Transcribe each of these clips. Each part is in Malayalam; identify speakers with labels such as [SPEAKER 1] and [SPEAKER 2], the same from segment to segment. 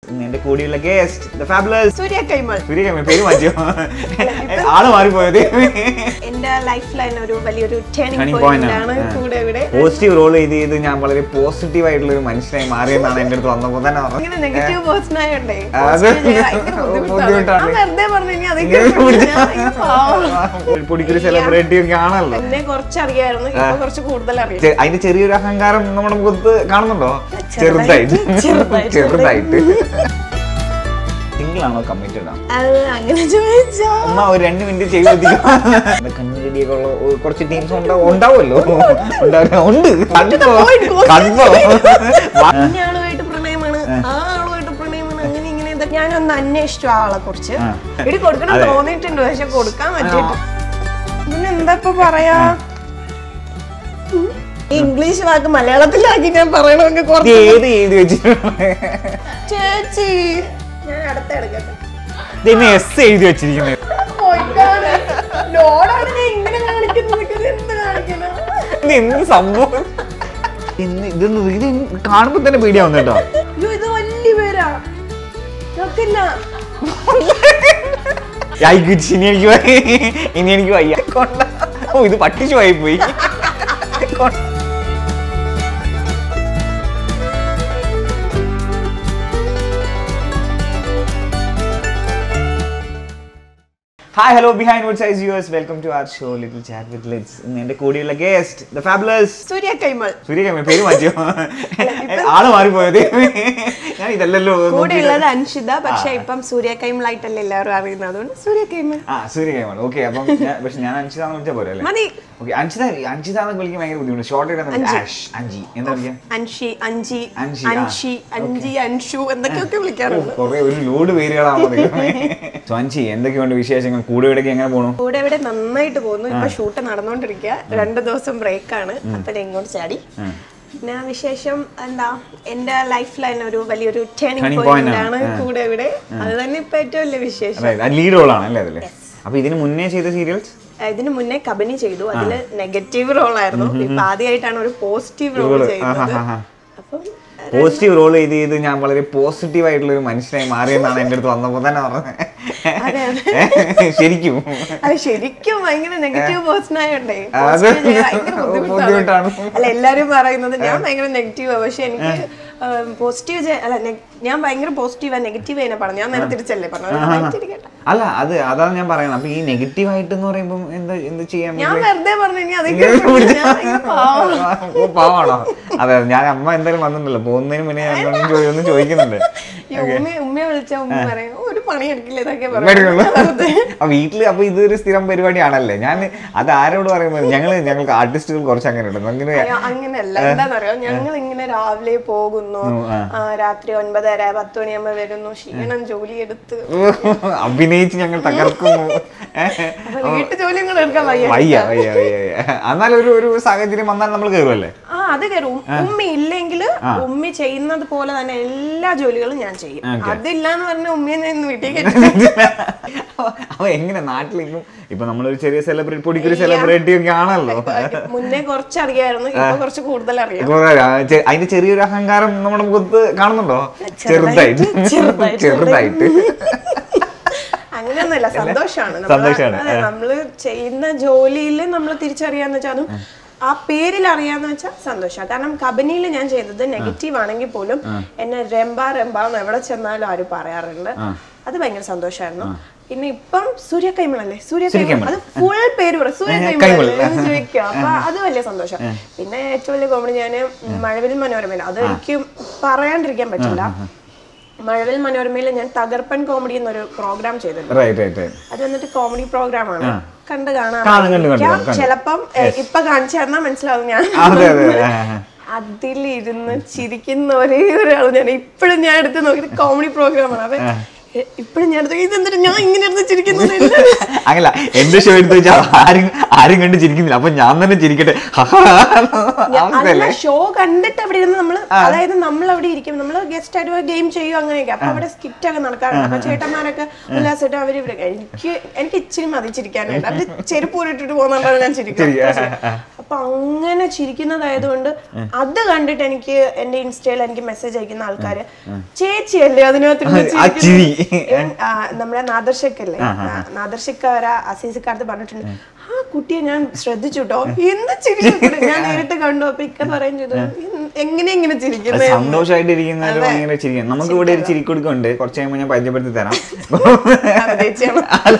[SPEAKER 1] ഇന്ന് എന്റെ കൂടെയുള്ള guest the fabulous
[SPEAKER 2] Surya Kaimal
[SPEAKER 1] Surya പേര് മാറ്റിയോ ആള് മാറിപ്പോയത്
[SPEAKER 2] എന്റെ ലൈഫ് ലൈൻ ഒരു വലിയൊരു ടേണിംഗ്
[SPEAKER 1] Turning point
[SPEAKER 2] പോയിന്റ്
[SPEAKER 1] ആണ്.
[SPEAKER 2] ആണ്
[SPEAKER 1] ആ.
[SPEAKER 2] കൂടെ ഇവിടെ
[SPEAKER 1] പോസിറ്റീവ് റോൾ ചെയ്ത് ചെയ്ത് ഞാൻ വളരെ പോസിറ്റീവ് ആയിട്ടുള്ള ഒരു മനുഷ്യനായി മാറിയെന്നാണ് എന്റെ അടുത്ത് വന്നപ്പോ തന്നെ പറഞ്ഞത്
[SPEAKER 2] ഇങ്ങനെ നെഗറ്റീവ് പേഴ്സൺ ആയോണ്ടേ
[SPEAKER 1] അത്
[SPEAKER 2] positive ചെയ്യാൻ ഭയങ്കര ബുദ്ധിമുട്ടാണ്.
[SPEAKER 1] ബുദ്ധിമുട്ടാണ്.
[SPEAKER 2] ഞാൻ വെറുതെ പറഞ്ഞു ഇനി
[SPEAKER 1] ഇങ്ങനെ
[SPEAKER 2] അതൊക്കെ
[SPEAKER 1] പിടിച്ച- പൊടിക്കൊരു സെലിബ്രിറ്റി ഒക്കെ ആണല്ലോ
[SPEAKER 2] എന്നെ കുറച്ച് അറിയായിരുന്നു ഇപ്പൊ കുറച്ച് കൂടുതൽ അറിയാം
[SPEAKER 1] ചെ- അതിന്റെ ചെറിയൊരു അഹങ്കാരം നമ്മുടെ മുഖത്ത് കാണുന്നുണ്ടോ
[SPEAKER 2] ചെറുതായിട്ട്,
[SPEAKER 1] ചെറുതായിട്ട്
[SPEAKER 2] ചെറുതായിട്ട്,
[SPEAKER 1] ചെറുതായിട്ട് സിംഗിൾ ആണോ കമ്മിറ്റഡ് ആണോ
[SPEAKER 2] അത് അങ്ങനെ ചോദിച്ചോ
[SPEAKER 1] അമ്മ ഒരു രണ്ട് മിനിറ്റ് ചെയ്ത് കണ്ണുകടിയൊക്കെ ഉള്ള ഒരു കുറച്ച് ടീംസ് ഉണ്ടാവുമല്ലോ ഉണ്ടാവില്ല ഉണ്ട് കണ്ടോ
[SPEAKER 2] point, go
[SPEAKER 1] കണ്ടോ
[SPEAKER 2] ഇന്ന ആളുമായിട്ട് പ്രണയമാണ് ആ ആളുമായിട്ട് പ്രണയമാണ് അങ്ങനെ ഇങ്ങനെ ഇതൊക്കെ ഞാനൊന്ന് അന്വേഷിച്ചു ആ ആളെ കുറിച്ച്
[SPEAKER 1] ആ.
[SPEAKER 2] ഇടി കൊടുക്കണം
[SPEAKER 1] അതെ.
[SPEAKER 2] തോന്നിയിട്ടുണ്ട് പക്ഷെ കൊടുക്കാൻ പറ്റിയിട്ട് പിന്നെ എന്താ ഇപ്പൊ പറയാ ഉം. ഈ ഇംഗ്ലീഷ് വാക്ക് മലയാളത്തിലാക്കി ഞാൻ പറയണമെങ്കിൽ
[SPEAKER 1] ഇത്
[SPEAKER 2] കുറച്ച്
[SPEAKER 1] ഏത് എഴുതി വെച്ചിട്ടുണ്ട്
[SPEAKER 2] ചേച്ചി ഞാൻ അടുത്ത എടുക്കട്ടെ
[SPEAKER 1] ഇതിന് എസ് എഴുതി വെച്ചിരിക്കുന്നത്
[SPEAKER 2] പോയിക്കാണ്. ലോഡാണ് ഞാൻ ഇങ്ങനെ കാണിക്കുന്നത് ഇത് എന്ത് കാണിക്കണം
[SPEAKER 1] ഇത് എന്ത് സംഭവം ഇന്ന് ഇതൊന്നും ഇത് കാണുമ്പോ തന്നെ പേടിയാവുന്ന കേട്ടോ
[SPEAKER 2] അയ്യോ ഇത് വലിയ പേരാ നോക്കില്ല
[SPEAKER 1] ഐ ഗുഡ് ഇനി എനിക്ക് വയ്യ. ഇനി എനിക്ക് വയ്യ കൊണ്ട ഓ ഇത് പട്ടിച്ചു ആയി പോയി hi hello behind wood size yours welcome to our show little chat with lits ഇന്ന് എന്റെ കൂടെയുള്ള guest the fabulous
[SPEAKER 2] Surya Kaimal
[SPEAKER 1] Surya പേര് മാറ്റിയോ ആള് മാറിപ്പോയത് ഞാൻ ഇതല്ലല്ലോ
[SPEAKER 2] കൂടെ ഉള്ളത് അൻഷിത പക്ഷെ ഇപ്പം സൂര്യ കൈമളായിട്ടല്ലേ എല്ലാവരും അറിയുന്നത് അതുകൊണ്ട് സൂര്യ കൈമൾ
[SPEAKER 1] ആ സൂര്യ കൈമാണ് ഓക്കെ അപ്പം ഞാൻ- പക്ഷെ ഞാൻ അൻഷിതാന്ന് വിളിച്ചാൽ പോരെ അല്ലേ
[SPEAKER 2] മതി
[SPEAKER 1] ഓക്കെ അൻഷിത അൻഷിത എന്ന് വിളിക്കാൻ ഭയങ്കര ബുദ്ധിമുട്ട് ഷോർട്ട് ആയിട്ട് ആഷ് അഞ്ചി എന്താ വിളിക്കാം
[SPEAKER 2] അൻഷി അഞ്ചി
[SPEAKER 1] അൻഷി, ആ.
[SPEAKER 2] അൻഷി അഞ്ചി അൻഷു എന്തൊക്കെയൊക്കെ വിളിക്കാറുണ്ട്
[SPEAKER 1] കുറെ ഒരു ലോഡ് പേരുകളാണോ സോ അൻഷി എന്തൊക്കെയുണ്ട് വിശേഷങ്ങൾ കൂടെ ഇവിടേക്ക് എങ്ങനെ പോണു
[SPEAKER 2] കൂടെ ഇവിടെ നന്നായിട്ട് പോകുന്നു ഇപ്പൊ ഷൂട്ട് നടന്നുകൊണ്ടിരിക്കുക രണ്ടു ദിവസം ബ്രേക്ക് ആണ് അപ്പൊ ഞാൻ ഇങ്ങോട്ട് ചാടി പിന്നെ ആ വിശേഷം എന്താ എന്റെ ലൈഫ് ലൈൻ ഒരു വലിയൊരു ടേണിംഗ്
[SPEAKER 1] Turning point
[SPEAKER 2] പോയിന്റ്
[SPEAKER 1] ആണ്.
[SPEAKER 2] ആണ് കൂടെ ഇവിടെ അത് തന്നെ ഇപ്പൊ ഏറ്റവും വലിയ വിശേഷം
[SPEAKER 1] അതായത് ലീഡ് റോളാണ് അല്ലേ അതില് അപ്പൊ ഇതിന് മുന്നേ ചെയ്ത സീരിയൽസ്
[SPEAKER 2] ഏഹ് ഇതിന് മുന്നേ കബനി ചെയ്തു അതില് നെഗറ്റീവ് റോൾ ആയിരുന്നു ഇപ്പൊ ആദ്യമായിട്ടാണ് ഒരു പോസിറ്റീവ് റോൾ
[SPEAKER 1] Role.
[SPEAKER 2] ചെയ്യുന്നത്
[SPEAKER 1] ആഹാഹാഹാ.
[SPEAKER 2] അപ്പം
[SPEAKER 1] പോസിറ്റീവ് റോൾ ചെയ്ത് ചെയ്ത് ഞാൻ വളരെ പോസിറ്റീവ് ആയിട്ടുള്ള ഒരു മനുഷ്യനായി മാറിയെന്നാണ് എന്റെ അടുത്ത് വന്നപ്പോ തന്നെ പറഞ്ഞത് ശരിക്കും
[SPEAKER 2] അത് ശരിക്കും ഭയങ്കര നെഗറ്റീവ് പേഴ്സൺ ആയോണ്ടേ
[SPEAKER 1] അത്
[SPEAKER 2] positive ചെയ്യാൻ ഭയങ്കര ബുദ്ധിമുട്ടാണ്.
[SPEAKER 1] ബുദ്ധിമുട്ടാണ്.
[SPEAKER 2] അല്ല എല്ലാരും പറയുന്നത് ഞാൻ ഭയങ്കര നെഗറ്റീവ് പക്ഷെ എനിക്ക് പോസിറ്റീവ് അല്ല ne- ഞാൻ ഭയങ്കര പോസിറ്റീവ് നെഗറ്റീവ് അതിനെ പറഞ്ഞു ഞാൻ നേരെ തിരിച്ചല്ലേ പറഞ്ഞു
[SPEAKER 1] അല്ല അത് അതാണ് ഞാൻ പറയുന്നത് അപ്പൊ ഈ നെഗറ്റീവ് ആയിട്ട് എന്ന് പറയുമ്പോൾ എന്താ എന്ത് ചെയ്യാൻ
[SPEAKER 2] ഞാൻ
[SPEAKER 1] പറ്റില്ല?
[SPEAKER 2] വെറുതെ പറഞ്ഞു ഇനി അതൊക്കെ
[SPEAKER 1] ഇങ്ങനെ പിടിച്ച-
[SPEAKER 2] ഞാൻ ഭയങ്കര പാവം.
[SPEAKER 1] ഓ, പാവാണോ അതെ അതെ ഞാൻ അമ്മ എന്തായാലും വന്നിട്ടുണ്ടല്ലോ പോകുന്നതിന് മുന്നേ ഞാൻ ഒന്നും ചോദി- ഒന്നും ചോദിക്കുന്നുണ്ട്
[SPEAKER 2] ഈ ഉമ്മ ഉമ്മയെ വിളിച്ച ഉമ്മ പറയും ഒരു പണി എടുക്കില്ല ഇതൊക്കെ
[SPEAKER 1] വരുള്ളൂ.
[SPEAKER 2] പറയും
[SPEAKER 1] അപ്പൊ വീട്ടില് അപ്പൊ ഇതൊരു സ്ഥിരം പരിപാടിയാണല്ലേ ഞാൻ അത് ആരോട് പറയുമ്പോൾ ഞങ്ങള് ഞങ്ങൾക്ക് ആർട്ടിസ്റ്റുകൾ കുറച്ച് അങ്ങനെ ഉണ്ട് അങ്ങനെ
[SPEAKER 2] അയ്യോ, അങ്ങനെയല്ല എന്താന്ന് പറയാ ഞങ്ങൾ ഇങ്ങനെ രാവിലെ പോകുന്നു
[SPEAKER 1] ആ.
[SPEAKER 2] ആ, രാത്രി ഒൻപതര പത്ത് മണിയാകുമ്പോ വരുന്നു ക്ഷീണം ജോലി എടുത്ത്
[SPEAKER 1] അഭിനയിച്ച് ഞങ്ങൾ തകർക്കുന്നു
[SPEAKER 2] അപ്പൊ വീട്ടു ജോലി കൂടെ എടുക്കാൻ വയ്യ
[SPEAKER 1] വയ്യ വയ്യ വയ്യ വയ്യ എന്നാൽ ഒരു ഒരു സാഹചര്യം വന്നാൽ നമ്മൾ കയറുമല്ലേ
[SPEAKER 2] ആ അത് കയറും ഉമ്മി ഇല്ലെങ്കിൽ ഉമ്മി ചെയ്യുന്നത് പോലെ തന്നെ എല്ലാ ജോലികളും ഞാൻ ചെയ്യും അതില്ലാന്ന് പറഞ്ഞ ഉമ്മയെ ഞാൻ ഇന്ന് വീട്ടിൽ കയറ്റി
[SPEAKER 1] അപ്പൊ എങ്ങനെ നാട്ടിലെങ്കിലും ഇപ്പൊ നമ്മളൊരു ചെറിയ സെലിബ്രിറ്റി പൊടിക്കൊരു സെലിബ്രിറ്റി ഒക്കെ ആണല്ലോ
[SPEAKER 2] മുന്നേ കുറച്ച് അറിയായിരുന്നു ഇപ്പൊ കുറച്ച് കൂടുതൽ അറിയാം
[SPEAKER 1] കുറെ ആ, ചെ- അതിന്റെ ചെറിയൊരു അഹങ്കാരം നമ്മുടെ മുഖത്ത് കാണുന്നുണ്ടോ ചെറുതായിട്ട്
[SPEAKER 2] ചെറുതായിട്ട്,
[SPEAKER 1] ചെറുതായിട്ട്
[SPEAKER 2] അങ്ങനെയൊന്നുമില്ല സന്തോഷമാണ്
[SPEAKER 1] സന്തോഷാണ്,
[SPEAKER 2] നമ്മള് നമ്മള് ചെയ്യുന്ന ജോലിയിൽ നമ്മൾ തിരിച്ചറിയാന്ന് വെച്ചാൽ അതും ആ പേരിൽ അറിയാന്ന് വെച്ചാൽ സന്തോഷമാണ് കാരണം കബനിയിൽ ഞാൻ ചെയ്തത് നെഗറ്റീവ് ആണെങ്കിൽ പോലും എന്നെ രംബ രംബ എന്ന് എവിടെ ചെന്നാലും ആരും പറയാറുണ്ട് അത് ഭയങ്കര സന്തോഷമായിരുന്നു പിന്നെ ഇപ്പം സൂര്യ കൈമളല്ലേ സൂര്യ കൈമൾ അത് ഫുൾ പേര് പറ സൂര്യ കൈമൾ എന്ന് ചോദിക്കുക അപ്പൊ അത് വലിയ സന്തോഷം പിന്നെ ഏറ്റവും വലിയ കോമഡി ഞാൻ മഴവിൽ മനോരമയിൽ അത് എനിക്ക് പറയാണ്ടിരിക്കാൻ പറ്റില്ല മഴവിൽ മനോരമയിൽ ഞാൻ തകർപ്പൻ കോമഡി എന്നൊരു പ്രോഗ്രാം ചെയ്തിട്ടുണ്ട്
[SPEAKER 1] റൈറ്റ് റൈറ്റ് റൈറ്റ്
[SPEAKER 2] അത് വന്നിട്ട് കോമഡി പ്രോഗ്രാം ആണ് കണ്ട്
[SPEAKER 1] കാണും, കണ്ട്, കണ്ട്,
[SPEAKER 2] കാണാം
[SPEAKER 1] കണ്ട്.
[SPEAKER 2] ചിലപ്പം എ, ഇപ്പൊ കാണിച്ചു തന്നാൽ മനസ്സിലാവും ഞാൻ
[SPEAKER 1] അതെ അതെ ആ, ആ.
[SPEAKER 2] അതിലിരുന്ന് ചിരിക്കുന്ന ഒരേ ഒരാൾ ഞാൻ ഇപ്പോഴും ഞാൻ എടുത്ത് നോക്കിയിട്ട് കോമഡി പ്രോഗ്രാമാണ് അപ്പൊ ഇപ്പോഴും ഞാൻ എടുത്ത് ഇതെന്തിട്ട് ഞാൻ ഇങ്ങനെ ഇരുന്ന് ചിരിക്കുന്നത്
[SPEAKER 1] അങ്ങല്ല എന്റെ ഷോ എടുത്ത് വെച്ചാൽ ആരും ആരും കണ്ട് ചിരിക്കുന്നില്ല അപ്പൊ ഞാൻ തന്നെ ചിരിക്കട്ടെ അവസ്ഥയല്ലേ
[SPEAKER 2] ഷോ കണ്ടിട്ട് അവിടെ ഇരുന്ന് നമ്മള് അതായത് നമ്മൾ അവിടെ ഇരിക്കും നമ്മൾ ഗസ്റ്റ് ആയിട്ട് ഗെയിം ചെയ്യും അങ്ങനെയൊക്കെ അപ്പൊ അവിടെ സ്കിറ്റ് ഒക്കെ നടക്കാറുണ്ട് അപ്പൊ ചേട്ടന്മാരൊക്കെ ഉല്ലാസമായിട്ട് അവര് ഇവിടെ എനിക്ക് എനിക്ക് ഇച്ചിരി മതി ചിരിക്കാനായിട്ട് അവര് ചെരുപ്പ് ഊരിട്ടിട്ട് പോകുന്നുണ്ടാവും ഞാൻ ചിരിക്കും
[SPEAKER 1] ശരി, ആ, ആ, ആ.
[SPEAKER 2] അപ്പൊ അങ്ങനെ ചിരിക്കുന്നതായതുകൊണ്ട് അത് കണ്ടിട്ട് എനിക്ക് എന്റെ ഇൻസ്റ്റയിൽ എനിക്ക് മെസ്സേജ് അയക്കുന്ന ആൾക്കാര് ചേച്ചിയല്ലേ അതിനകത്ത്
[SPEAKER 1] ആ ചിരി.
[SPEAKER 2] നമ്മുടെ നാദർശക്കല്ലേ നാദർശക്കാര അസീസിക്കാരത്ത് പറഞ്ഞിട്ടുണ്ട് ആ കുട്ടിയെ ഞാൻ ശ്രദ്ധിച്ചു കേട്ടോ എന്ത് ചിരിക്കുന്നു ഞാൻ നേരിട്ട് കണ്ടു അപ്പൊ ഇക്ക പറയും ചെയ്തു "ഇൻ- എങ്ങനെ ഇങ്ങനെ ചിരിക്കുന്നത്
[SPEAKER 1] സന്തോഷമായിട്ടിരിക്കുന്നവര് ഭയങ്കര ചിരിക്കും നമുക്ക് ഇവിടെ ഒരു ചിരിക്കൊടുക്കുണ്ട് കുറച്ച് കഴിയുമ്പോൾ ഞാൻ പരിചയപ്പെടുത്തി തരാം
[SPEAKER 2] ചേച്ചിയാണ്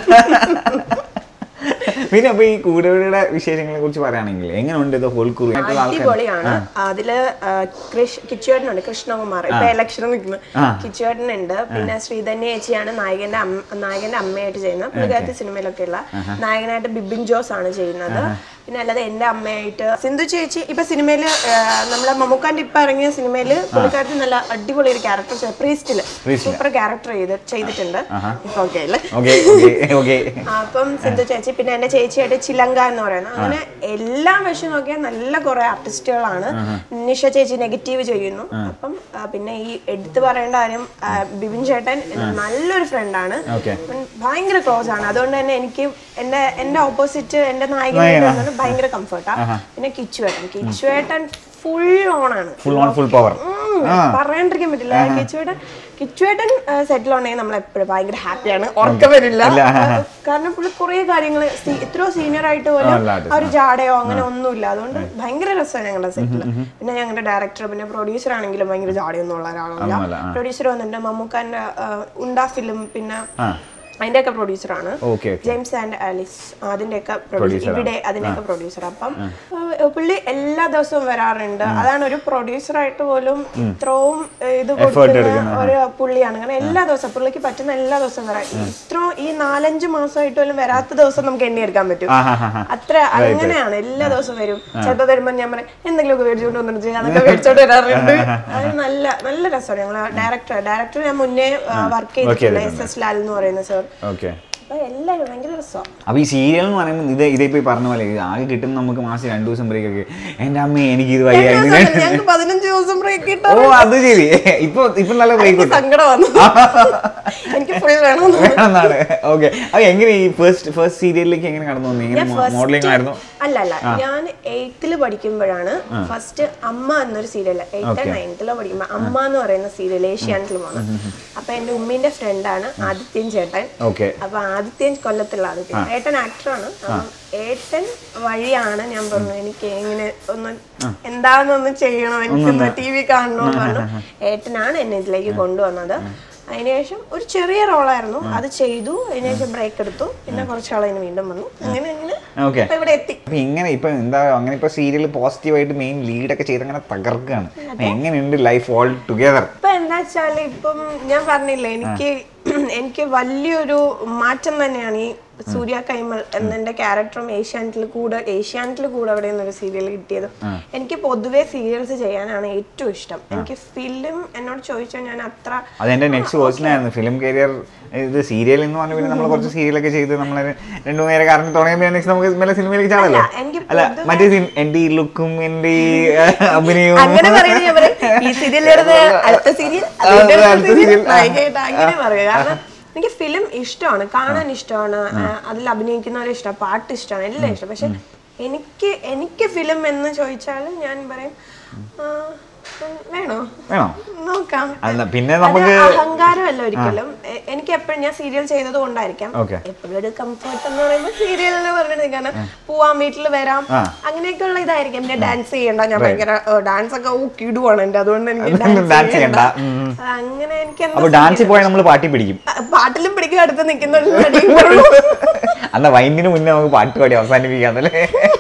[SPEAKER 1] പിന്നെ അപ്പൊ ഈ കൂടെയുടെ വിശേഷങ്ങളെ കുറിച്ച് പറയുകയാണെങ്കിൽ എങ്ങനെയുണ്ട് ഇത് ഹോൾ കുറി
[SPEAKER 2] അടിപൊളിയാണ് അതില് ആ, കൃഷ് കിച്ചുവേട്ടനുണ്ട് കൃഷ്ണകുമാർ ഇപ്പൊ ഇലക്ഷൻ നിൽക്കുന്നു കിച്ചുവേട്ടനുണ്ട് പിന്നെ ശ്രീധന്യ ചേച്ചിയാണ് നായകന്റെ അമ്മ നായകന്റെ അമ്മയായിട്ട് ചെയ്യുന്നത് പുള്ളിക്കാരത്തി സിനിമയിലൊക്കെ ഉള്ള നായകനായിട്ട് ബിബിൻ ജോസ് ആണ് ചെയ്യുന്നത് പിന്നെ അല്ലാതെ എന്റെ അമ്മയായിട്ട് സിന്ധു ചേച്ചി ഇപ്പൊ സിനിമയില് ആ, നമ്മളെ മമ്മൂക്കാന്റെ ഇപ്പൊ ഇറങ്ങിയ സിനിമയില് പുള്ളിക്കാരത്തി നല്ല അടിപൊളി ഒരു ക്യാരക്ടർ പ്രീസ്റ്റില് സൂപ്പർ ക്യാരക്ടർ ചെയ്ത് ചെയ്തിട്ടുണ്ട് ഇപ്പൊ ഓക്കെ അല്ലേ
[SPEAKER 1] ഓക്കെ ഓക്കെ ഓക്കെ
[SPEAKER 2] അപ്പം സിന്ധു ചേച്ചി പിന്നെ എന്റെ ചേച്ചിയായിട്ട് ചിലങ്ക എന്ന് പറയുന്നത് അങ്ങനെ എല്ലാ വശം നോക്കിയാൽ നല്ല കുറെ ആർട്ടിസ്റ്റുകളാണ് നിഷ ചേച്ചി നെഗറ്റീവ് ചെയ്യുന്നു അപ്പം ആ, പിന്നെ ഈ എടുത്തു പറയേണ്ട കാര്യം ആ, ബിബിൻ ചേട്ടൻ നല്ലൊരു ഫ്രണ്ടാണ്
[SPEAKER 1] ഓക്കെ
[SPEAKER 2] ഭയങ്കര ക്ലോസ് ആണ് അതുകൊണ്ട് തന്നെ എനിക്ക് എന്റെ എന്റെ ഓപ്പോസിറ്റ് എന്റെ നായകൻ ഭയങ്കര കംഫർട്ടാ പിന്നെ കിച്ചുവേട്ടൻ കിച്ചുവേട്ടൻ ഫുൾ ഓൺ ആണ്
[SPEAKER 1] ഫുൾ ഓൺ ഫുൾ പവർ
[SPEAKER 2] ഉം, പറയാണ്ടിരിക്കാൻ പറ്റില്ല കിച്ചുവേട്ടൻ കിച്ചുവേട്ടൻ സെറ്റിൽ ഉണ്ടെങ്കിൽ നമ്മൾ എപ്പോഴും ഭയങ്കര ഹാപ്പിയാണ് ഉറക്കം വരില്ല കാരണം പുള്ളി കുറെ കാര്യങ്ങൾ ഇത്രയോ സീനിയർ ആയിട്ട് പോലും
[SPEAKER 1] നല്ല artist.
[SPEAKER 2] ആ ഒരു ജാടയോ അങ്ങനെ ഒന്നുമില്ല അതുകൊണ്ട് ഭയങ്കര രസമാണ് ഞങ്ങളുടെ സെറ്റിൽ പിന്നെ ഞങ്ങളുടെ ഡയറക്ടർ പിന്നെ പ്രൊഡ്യൂസർ ആണെങ്കിലും ഭയങ്കര ജാടയൊന്നും ഉള്ള ഒരാളല്ല
[SPEAKER 1] ഒന്നുമല്ല, ആ.
[SPEAKER 2] പ്രൊഡ്യൂസർ വന്നിട്ടുണ്ട് മമ്മൂക്കാന്റെ ആ, ഉണ്ടാ ഫിലിം പിന്നെ
[SPEAKER 1] ആ
[SPEAKER 2] അതിന്റെ ഒക്കെ പ്രൊഡ്യൂസറാണ്
[SPEAKER 1] okay okay
[SPEAKER 2] James and Alice അതിന്റെയൊക്കെ പ്രൊഡ്യൂസർ ഇവിടെ അതിന്റെയൊക്കെ പ്രൊഡ്യൂസർ അപ്പം ആ, പുള്ളി എല്ലാ ദിവസവും വരാറുണ്ട് അതാണ് ഒരു പ്രൊഡ്യൂസർ ആയിട്ട് പോലും ഇത്രയും ഏ, ഇത് കൊടുക്കുന്ന ഒരു പുള്ളിയാണ് കാരണം എല്ലാ ദിവസവും പുള്ളിക്ക് പറ്റുന്ന എല്ലാ ദിവസവും വരാം ഇത്രയും ഈ നാലഞ്ച് മാസമായിട്ട് പോലും വരാത്ത ദിവസം നമുക്ക് എണ്ണിയെടുക്കാൻ പറ്റും
[SPEAKER 1] ആ ഹാ ഹാ ഹാ
[SPEAKER 2] അത്ര അങ്ങനെയാണ് എല്ലാ ദിവസവും വരും ചിലപ്പോൾ വരുമ്പോ ഞാൻ പറയും എന്തെങ്കിലുമൊക്കെ മേടിച്ചുകൊണ്ട് വന്നിട്ട് അതൊക്കെ മേടിച്ചോണ്ട് വരാറുണ്ട് അത് നല്ല നല്ല രസമാണ് ഞങ്ങൾ ഡയറക്ടർ ഡയറക്ടർ ഞാൻ മുന്നേ വർക്ക് ചെയ്തിട്ടുണ്ട് എസ് എസ് ലാൽ എന്ന് പറയുന്ന സർ
[SPEAKER 1] ഓക്കെ
[SPEAKER 2] അപ്പൊ എല്ലാരും ഭയങ്കര രസമാണ്
[SPEAKER 1] അപ്പൊ ഈ സീരിയൽ എന്ന് പറയുമ്പോൾ ഇത് ഇതിപ്പോ ഈ പറഞ്ഞ പോലെ ഇത് ആകെ കിട്ടും നമുക്ക് മാസം രണ്ടു ദിവസം ബ്രേക്ക് ഒക്കെ എന്റെ അമ്മ എനിക്ക് ഇത് വയ്യ ഇത് ഞാൻ-
[SPEAKER 2] ഞങ്ങൾക്ക് പതിനഞ്ച് ദിവസം ബ്രേക്ക് കിട്ടാൻ
[SPEAKER 1] ഓ അത് ശരി ഇപ്പൊ ഇപ്പൊ നല്ല ബ്രേക്ക്
[SPEAKER 2] എനിക്ക് സങ്കടം വന്നു എനിക്ക് ഫുൾ വേണം
[SPEAKER 1] എന്നാണ് ഓക്കെ അപ്പൊ എങ്ങനെ ഈ ഫസ്റ്റ് ഫസ്റ്റ് സീരിയലിലേക്ക് എങ്ങനെ കടന്നു വന്നു ഇങ്ങനെ മോഡലിംഗ് ആയിരുന്നു
[SPEAKER 2] അല്ല അല്ല ഞാൻ എയ്ത്തില് പഠിക്കുമ്പോഴാണ് ഫസ്റ്റ് അമ്മ എന്നൊരു സീരിയൽ എയ്ത്ത് നയൻത്തിലോ പഠിക്കുമ്പോ അമ്മ എന്ന് പറയുന്ന സീരിയൽ ഏഷ്യാനെറ്റിൽ പോകുന്നത് അപ്പൊ എന്റെ ഉമ്മീന്റെ ഫ്രണ്ടാണ് ആദിത്യൻ ചേട്ടൻ
[SPEAKER 1] ഓക്കെ
[SPEAKER 2] അപ്പൊ ആദിത്യൻ കൊല്ലത്തുള്ള ആദിത്യൻ ഏട്ടൻ ആക്ടറാണ് അപ്പം ഏട്ടൻ വഴിയാണ് ഞാൻ പറഞ്ഞത് എനിക്ക് ഇങ്ങനെ ഒന്ന് എന്താണെന്നൊന്ന് ചെയ്യണം എനിക്കൊന്ന് ടി വി കാണണമെന്ന് പറഞ്ഞു ഏട്ടനാണ് എന്നെ ഇതിലേക്ക് കൊണ്ടുവന്നത് അതിനുശേഷം ഒരു ചെറിയ റോളായിരുന്നു അത് ചെയ്തു അതിനുശേഷം ബ്രേക്ക് എടുത്തു പിന്നെ കുറച്ചാൾ അതിന് വീണ്ടും വന്നു അങ്ങനെ അങ്ങനെ
[SPEAKER 1] ഓക്കെ
[SPEAKER 2] ഇപ്പൊ ഇവിടെ എത്തി
[SPEAKER 1] അപ്പൊ ഇങ്ങനെ ഇപ്പൊ എന്താ അങ്ങനെ ഇപ്പൊ സീരിയൽ പോസിറ്റീവായിട്ട് മെയിൻ ലീഡൊക്കെ ചെയ്ത് അങ്ങനെ തകർക്കുകയാണ് അപ്പൊ എങ്ങനെയുണ്ട് ലൈഫ് ഓൾ ടുഗദർ
[SPEAKER 2] ഇപ്പൊ എന്താ വെച്ചാല് ഇപ്പം ഞാൻ പറഞ്ഞില്ലേ എനിക്ക് എനിക്ക് വലിയൊരു മാറ്റം തന്നെയാണ് ഈ സൂര്യ കൈമൾ എന്നെ ക്യാരക്ടറും ഏഷ്യാനെറ്റിൽ കൂടെ ഏഷ്യാനെറ്റിൽ കൂടെ അവിടെ നിന്നൊരു സീരിയൽ കിട്ടിയത് എനിക്ക് പൊതുവെ സീരിയൽസ് ചെയ്യാനാണ് ഏറ്റവും ഇഷ്ടം എനിക്ക് ഫിലിം എന്നോട് ചോദിച്ചാൽ ഞാൻ അത്ര
[SPEAKER 1] അതെന്റെ നെക്സ്റ്റ് ക്വസ്റ്റൻ ആയിരുന്നു ഫിലിം കരിയർ ഇത് സീരിയൽ എന്ന് പറഞ്ഞ പിന്നെ നമ്മൾ കുറച്ച് സീരിയലൊക്കെ ചെയ്ത് നമ്മൾ രണ്ടു നേരെ കാരണം തുടങ്ങിയപ്പോൾ നെക്സ്റ്റ് നമുക്ക് മെല്ലെ സിനിമയിലേക്ക് ചാടല്ലോ
[SPEAKER 2] അല്ല, എനിക്ക്
[SPEAKER 1] അല്ല മറ്റേ scene, എന്റെ ഈ ലുക്കും എന്റെ ഈ അഭിനയവും
[SPEAKER 2] അങ്ങനെ പറയുന്നത് ഞാൻ പറയും ഈ സീരിയൽ അടുത്ത സീരിയൽ
[SPEAKER 1] അതെ, അടുത്ത serial.
[SPEAKER 2] നായികയായിട്ട് അങ്ങനെ പറയും കാരണം എനിക്ക് ഫിലിം ഇഷ്ടമാണ് കാണാൻ ഇഷ്ടമാണ് അതിൽ അഭിനയിക്കുന്നവരെ ഇഷ്ടമാണ് പാട്ട് ഇഷ്ടമാണ് എല്ലാം ഇഷ്ടം പക്ഷെ എനിക്ക് എനിക്ക് ഫിലിം എന്ന് ചോദിച്ചാൽ ഞാൻ പറയും ആ, ഉം, വേണോ
[SPEAKER 1] വേണോ
[SPEAKER 2] നോക്കാം
[SPEAKER 1] അല്ല പിന്നെ
[SPEAKER 2] അത്
[SPEAKER 1] നമുക്ക്
[SPEAKER 2] അഹങ്കാരമല്ല ഒരിക്കലും എ- എനിക്ക് എപ്പോഴും ഞാൻ സീരിയൽ ചെയ്തത് കൊണ്ടായിരിക്കാം
[SPEAKER 1] Okay.
[SPEAKER 2] എപ്പോഴും ഒരു കംഫർട്ട് എന്ന് പറയുമ്പോൾ സീരിയൽ എന്ന് പറഞ്ഞിട്ട് കാരണം പോവാൻ വീട്ടിൽ വരാം അങ്ങനെയൊക്കെ ഉള്ള ഇതായിരിക്കും പിന്നെ ഡാൻസ് ചെയ്യണ്ട ഞാൻ ഭയങ്കര ഡാൻസ് ഒക്കെ ഓ കിടുവാണ് എന്റെ അതുകൊണ്ട് എനിക്ക്
[SPEAKER 1] ഡാൻസ്
[SPEAKER 2] ഡാൻസ്
[SPEAKER 1] ചെയ്യണ്ട
[SPEAKER 2] ചെയ്യണ്ട
[SPEAKER 1] ഉം.
[SPEAKER 2] അങ്ങനെ എനിക്ക് എന്താ
[SPEAKER 1] അപ്പൊ ഡാൻസിൽ പോയാൽ നമ്മൾ പാട്ടി പിടിക്കും
[SPEAKER 2] പാട്ടിലും പിടിക്കും അടുത്ത് നിൽക്കുന്ന
[SPEAKER 1] അന്ന വൈൻഡിന് മുന്നേ നമുക്ക് പാട്ട് പാടി അവസാനിപ്പിക്കാന്നല്ലേ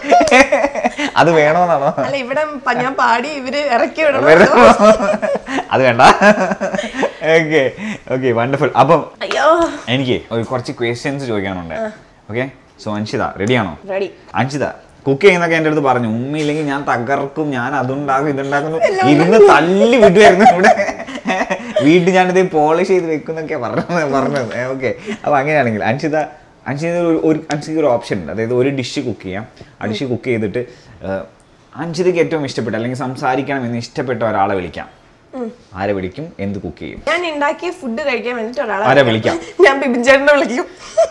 [SPEAKER 1] അത് വേണോന്നാണോ
[SPEAKER 2] അല്ല ഇവിടെ പ- ഞാൻ പാടി ഇവര് ഇറക്കി വിടണം
[SPEAKER 1] അത് വേണ്ട ഓക്കെ ഓക്കെ വണ്ടർഫുൾ അപ്പം
[SPEAKER 2] അയ്യോ
[SPEAKER 1] എനിക്ക് ഒരു കുറച്ച് ക്വസ്റ്റ്യൻസ് ചോദിക്കാനുണ്ട് ഓക്കെ സോ അൻഷിത റെഡിയാണോ
[SPEAKER 2] റെഡി
[SPEAKER 1] അൻഷിത കുക്ക് ചെയ്യുന്നൊക്കെ എൻ്റെ അടുത്ത് പറഞ്ഞു ഉമ്മയില്ലെങ്കിൽ ഞാൻ തകർക്കും ഞാൻ അതുണ്ടാക്കും ഇതുണ്ടാക്കുന്നു ഇരുന്ന് തല്ലി വിടുമായിരുന്നു ഇവിടെ വീട്ടിൽ ഞാനിത് പോളിഷ് ചെയ്ത് വെക്കുന്നൊക്കെ പറഞ്ഞത് പറഞ്ഞത് ഓക്കെ അപ്പോൾ അങ്ങനെയാണെങ്കിൽ അൻഷിത അൻഷിത ഒരു ഒരു അൻഷിത ഒരു ഓപ്ഷൻ ഉണ്ട് അതായത് ഒരു ഡിഷ് കുക്ക് ചെയ്യാം ആ ഡിഷ് കുക്ക് ചെയ്തിട്ട് ഏഹ്, അൻഷിതയ്ക്ക് ഏറ്റവും ഇഷ്ടപ്പെട്ട അല്ലെങ്കിൽ സംസാരിക്കണം എന്ന് ഇഷ്ടപ്പെട്ട ഒരാളെ വിളിക്കാം ആരെ വിളിക്കും എന്ത് കുക്ക് ചെയ്യും
[SPEAKER 2] ഞാൻ ഉണ്ടാക്കിയ ഫുഡ് കഴിക്കാൻ വേണ്ടിട്ട് ഒരാളെ
[SPEAKER 1] ആരെ വിളിക്കാം
[SPEAKER 2] ഞാൻ ബിബിൻ ചേട്ടനെ വിളിക്കും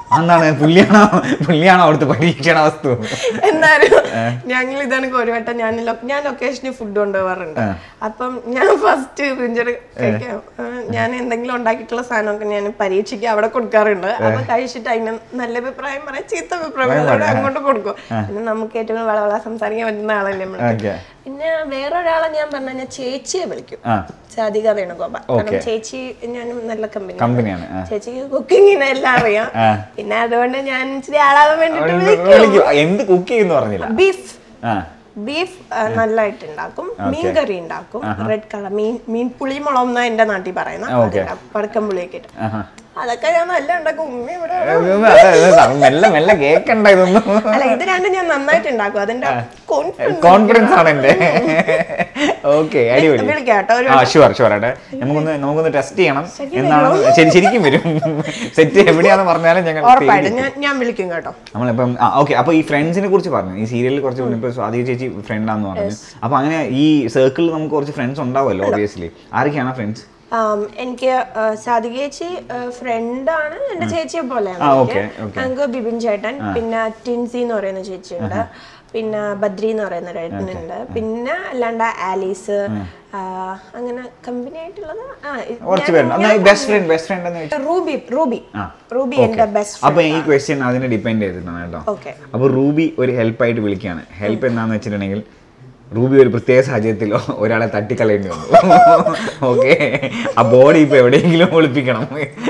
[SPEAKER 1] എന്താണ് പുള്ളിയാണോ പുള്ളിയാണോ അവിടുത്തെ പരീക്ഷണ വസ്തു
[SPEAKER 2] എന്നാലും ഞങ്ങൾ ഇതാണ് ഒരു വട്ടം ഞാൻ ലൊ- ഞാൻ ലൊക്കേഷനിൽ ഫുഡ് കൊണ്ടുപോകാറുണ്ട് അപ്പം ഞാൻ ഫസ്റ്റ് പിഞ്ചർ കഴിക്കാം ആ, ഞാൻ എന്തെങ്കിലും ഉണ്ടാക്കിയിട്ടുള്ള സാധനമൊക്കെ ഞാൻ പരീക്ഷയ്ക്ക് അവിടെ കൊടുക്കാറുണ്ട് അപ്പൊ കഴിച്ചിട്ട് അതിന് നല്ല അഭിപ്രായം പറയാം ചീത്ത അഭിപ്രായം പറയാം അങ്ങോട്ട് കൊടുക്കും പിന്നെ നമുക്ക് ഏറ്റവും വള വള സംസാരിക്കാൻ പറ്റുന്ന ആളല്ലേ നമ്മൾ
[SPEAKER 1] ഓക്കെ
[SPEAKER 2] പിന്നെ വേറൊരാളെ ഞാൻ പറഞ്ഞ ഞാൻ ചേച്ചിയെ വിളിക്കും
[SPEAKER 1] ആ
[SPEAKER 2] സാധിക വേണുഗോപാൽ കാരണം ചേച്ചി ഞാനും നല്ല കമ്പനി
[SPEAKER 1] കമ്പനിയാണ് ആ.
[SPEAKER 2] ചേച്ചിക്ക് കുക്കിങ്ങിന് എല്ലാം അറിയാം
[SPEAKER 1] ആ.
[SPEAKER 2] പിന്നെ അതുകൊണ്ട് ഞാൻ ഇച്ചിരി ആളാവാൻ വേണ്ടിട്ട്
[SPEAKER 1] അവിടെ വിളിക്കും. എന്ത് കുക്ക് ചെയ്യുന്നു പറഞ്ഞില്ല
[SPEAKER 2] ബീഫ്
[SPEAKER 1] ആ
[SPEAKER 2] ബീഫ് നല്ലതായിട്ട് ഉണ്ടാക്കും മീൻ കറി ഉണ്ടാക്കും റെഡ് കളർ മീൻ മീൻ പുളിമുളം എന്നാ എന്റെ നാട്ടിൽ പറയുന്നത് പടക്കം പുളിയൊക്കെ ഇട്ട്
[SPEAKER 1] ആഹാ.
[SPEAKER 2] അതൊക്കെ ഞാൻ നല്ല ഉണ്ടാക്കും ഉമ്മ ഇവിടെ
[SPEAKER 1] അതെ, അതെ, അതെ. മെല്ലെ മെല്ലെ കേക്കണ്ട ഇതൊന്നും
[SPEAKER 2] അല്ല ഇത് രണ്ടും ഞാൻ നന്നായിട്ട് ഉണ്ടാക്കും അതിന്റെ confidence
[SPEAKER 1] കോൺഫിഡൻസ് ആണ് എന്റെ ഓക്കെ അടിപൊളി
[SPEAKER 2] വിളിക്കാം കേട്ടോ ഒരു
[SPEAKER 1] ആ ഷുവർ ഷുവർ ആട്ടെ നമുക്കൊന്ന് നമുക്കൊന്ന് ടെസ്റ്റ് ചെയ്യണം എന്നാണ് ശരി ശരിക്കും വരും സെറ്റ് എവിടെയാന്ന് പറഞ്ഞാലും ഞങ്ങൾ
[SPEAKER 2] ഉറപ്പായിട്ടും ഞാൻ ഞാൻ വിളിക്കും കേട്ടോ
[SPEAKER 1] നമ്മളിപ്പം ആ ഓക്കെ അപ്പൊ ഈ ഫ്രണ്ട്സിനെ കുറിച്ച് പറഞ്ഞു ഈ സീരിയലിൽ കുറച്ച് മുന്നേ ഇപ്പൊ സ്വാതി ചേച്ചി ഫ്രണ്ടാന്ന് പറഞ്ഞു അപ്പൊ അങ്ങനെ ഈ സർക്കിളിൽ നമുക്ക് കുറച്ച് ഫ്രണ്ട്സ് ഉണ്ടാവുമല്ലോ ഒബിയസ്ലി ആരൊക്കെയാണ് ഫ്രണ്ട്സ്
[SPEAKER 2] ആം, എനിക്ക് സാധിക ചേച്ചി ഫ്രണ്ടാണ് എന്റെ ചേച്ചിയെ പോലെയാണ്
[SPEAKER 1] ആ,
[SPEAKER 2] എനിക്ക്.
[SPEAKER 1] okay, okay.
[SPEAKER 2] ഞങ്ങൾക്ക് ബിബിൻ ചേട്ടൻ പിന്നെ ടിൻസി എന്ന് പറയുന്ന ചേച്ചിയുണ്ട് പിന്നെ ബദ്രി എന്ന് പറയുന്ന ചേട്ടനുണ്ട് പിന്നെ അല്ലാണ്ട് ആലീസ് ആ, അങ്ങനെ കമ്പനി ആയിട്ടുള്ളത് ആ,
[SPEAKER 1] കുറച്ച്
[SPEAKER 2] ഞാൻ-
[SPEAKER 1] പേരുണ്ട് എന്നാ ബെസ്റ്റ് ഫ്രണ്ട് ബെസ്റ്റ് ഫ്രണ്ട് എന്ന് ചോദിച്ചാൽ
[SPEAKER 2] റൂബി റൂബി
[SPEAKER 1] ആ,
[SPEAKER 2] റൂബി എന്റെ ബെസ്റ്റ്
[SPEAKER 1] അപ്പൊ ഈ ക്വസ്റ്റ്യൻ അതിനെ ഡിപ്പെൻഡ് ചെയ്തിട്ടാണ് കേട്ടോ
[SPEAKER 2] ഓക്കെ
[SPEAKER 1] അപ്പോൾ റൂബി ഒരു ഹെൽപ്പായിട്ട് വിളിക്കുകയാണ് ഹെൽപ്പ് എന്താണെന്ന് വെച്ചിട്ടുണ്ടെങ്കിൽ റൂബി ഒരു പ്രത്യേക സാഹചര്യത്തിലോ ഒരാളെ തട്ടിക്കളയേണ്ടി വന്നു ഓക്കെ ആ ബോഡി ഇപ്പൊ എവിടെയെങ്കിലും ഒളിപ്പിക്കണം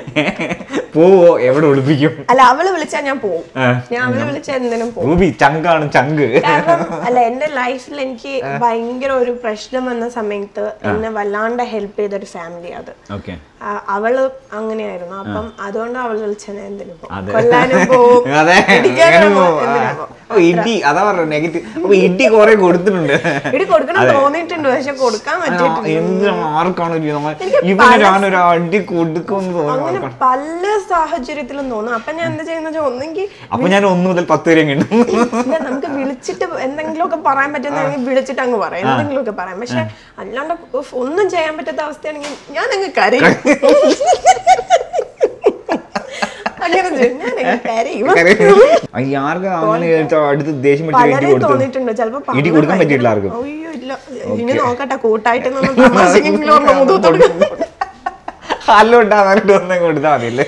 [SPEAKER 1] പോവോ എവിടെ ഒളിപ്പിക്കും
[SPEAKER 2] അല്ല അവള് വിളിച്ചാൽ ഞാൻ പോവും
[SPEAKER 1] ആ.
[SPEAKER 2] ഞാൻ അവള് വിളിച്ചാൽ എന്തിനും പോവും
[SPEAKER 1] റൂബി ചങ്കാണ് ചങ്ക്
[SPEAKER 2] കാരണം അല്ല എന്റെ ലൈഫിൽ എനിക്ക് ഭയങ്കര ഒരു പ്രശ്നം വന്ന സമയത്ത് എന്നെ വല്ലാണ്ട് ഹെൽപ്പ് ചെയ്ത ഒരു ഫാമിലി അത്
[SPEAKER 1] ഓക്കെ
[SPEAKER 2] ആ, അവള് അങ്ങനെയായിരുന്നു അപ്പം അതുകൊണ്ട് അവള് വിളിച്ചാൽ ഞാൻ എന്തിനും പോകും
[SPEAKER 1] അതെ.
[SPEAKER 2] കൊല്ലാനും പോവും
[SPEAKER 1] അതെ
[SPEAKER 2] ഇടിക്കാനും
[SPEAKER 1] അങ്ങനെ
[SPEAKER 2] പോവും,
[SPEAKER 1] പോവും.
[SPEAKER 2] എന്തിനും
[SPEAKER 1] ആ.
[SPEAKER 2] പോവും.
[SPEAKER 1] അപ്പൊ ഇടി അതാ പറഞ്ഞത് നെഗറ്റീവ് അപ്പൊ ഇടി കുറെ കൊടുത്തിട്ടുണ്ട്
[SPEAKER 2] ഇടി കൊടുക്കണം തോന്നിയിട്ടുണ്ട് പക്ഷെ കൊടുക്കാൻ പറ്റിയിട്ടില്ല
[SPEAKER 1] എന്ത് ആർക്കാണ് ഒരു നമ്മൾ ഇവന് ഞാനൊരു അടി കൊടുക്കുമെന്ന് തോന്നുന്നു
[SPEAKER 2] അങ്ങനെ പല സാഹചര്യത്തിലും തോന്നും അപ്പൊ ഞാൻ എന്താ ചെയ്യുന്ന വെച്ചാൽ ഒന്നെങ്കിൽ
[SPEAKER 1] അപ്പൊ ഞാൻ ഒന്ന് മുതൽ പത്ത് വരെ കിട്ടും
[SPEAKER 2] ഇല്ല, നമുക്ക് വിളിച്ചിട്ട് എന്തെങ്കിലുമൊക്കെ പറയാൻ പറ്റുന്നെങ്കിൽ വിളിച്ചിട്ട് അങ്ങ് പറയാം എന്തെങ്കിലുമൊക്കെ പറയാം പക്ഷെ അല്ലാണ്ട് ഉഫ്, ഒന്നും ചെയ്യാൻ പറ്റാത്ത അവസ്ഥയാണെങ്കിൽ ഞാൻ അങ്ങ് കരയും അങ്ങനെ ചെയ്യും. ഞാൻ അങ്ങ് കരയും
[SPEAKER 1] ആർക്കും അങ്ങനെ ചോദിച്ചാ അടുത്ത് ദേഷ്യം പിടിച്ച് ഇടി
[SPEAKER 2] പലരെയും
[SPEAKER 1] കൊടുത്തു
[SPEAKER 2] തോന്നിയിട്ടുണ്ട് ചിലപ്പോ
[SPEAKER 1] ഇടി കൊടുക്കാൻ പറ്റിയിട്ടില്ല ആർക്കും
[SPEAKER 2] അയ്യോ ഇല്ല ഇനി നോക്കട്ടെ കൂട്ടായിട്ട് തമാശക്കെങ്കിലും ഒരെണ്ണം മുതുകത്ത് കൊടുക്കാം.
[SPEAKER 1] ഹല്ലുണ്ടാവാനായിട്ട് ഒന്നും കൊടുത്താൽ മതിയല്ലേ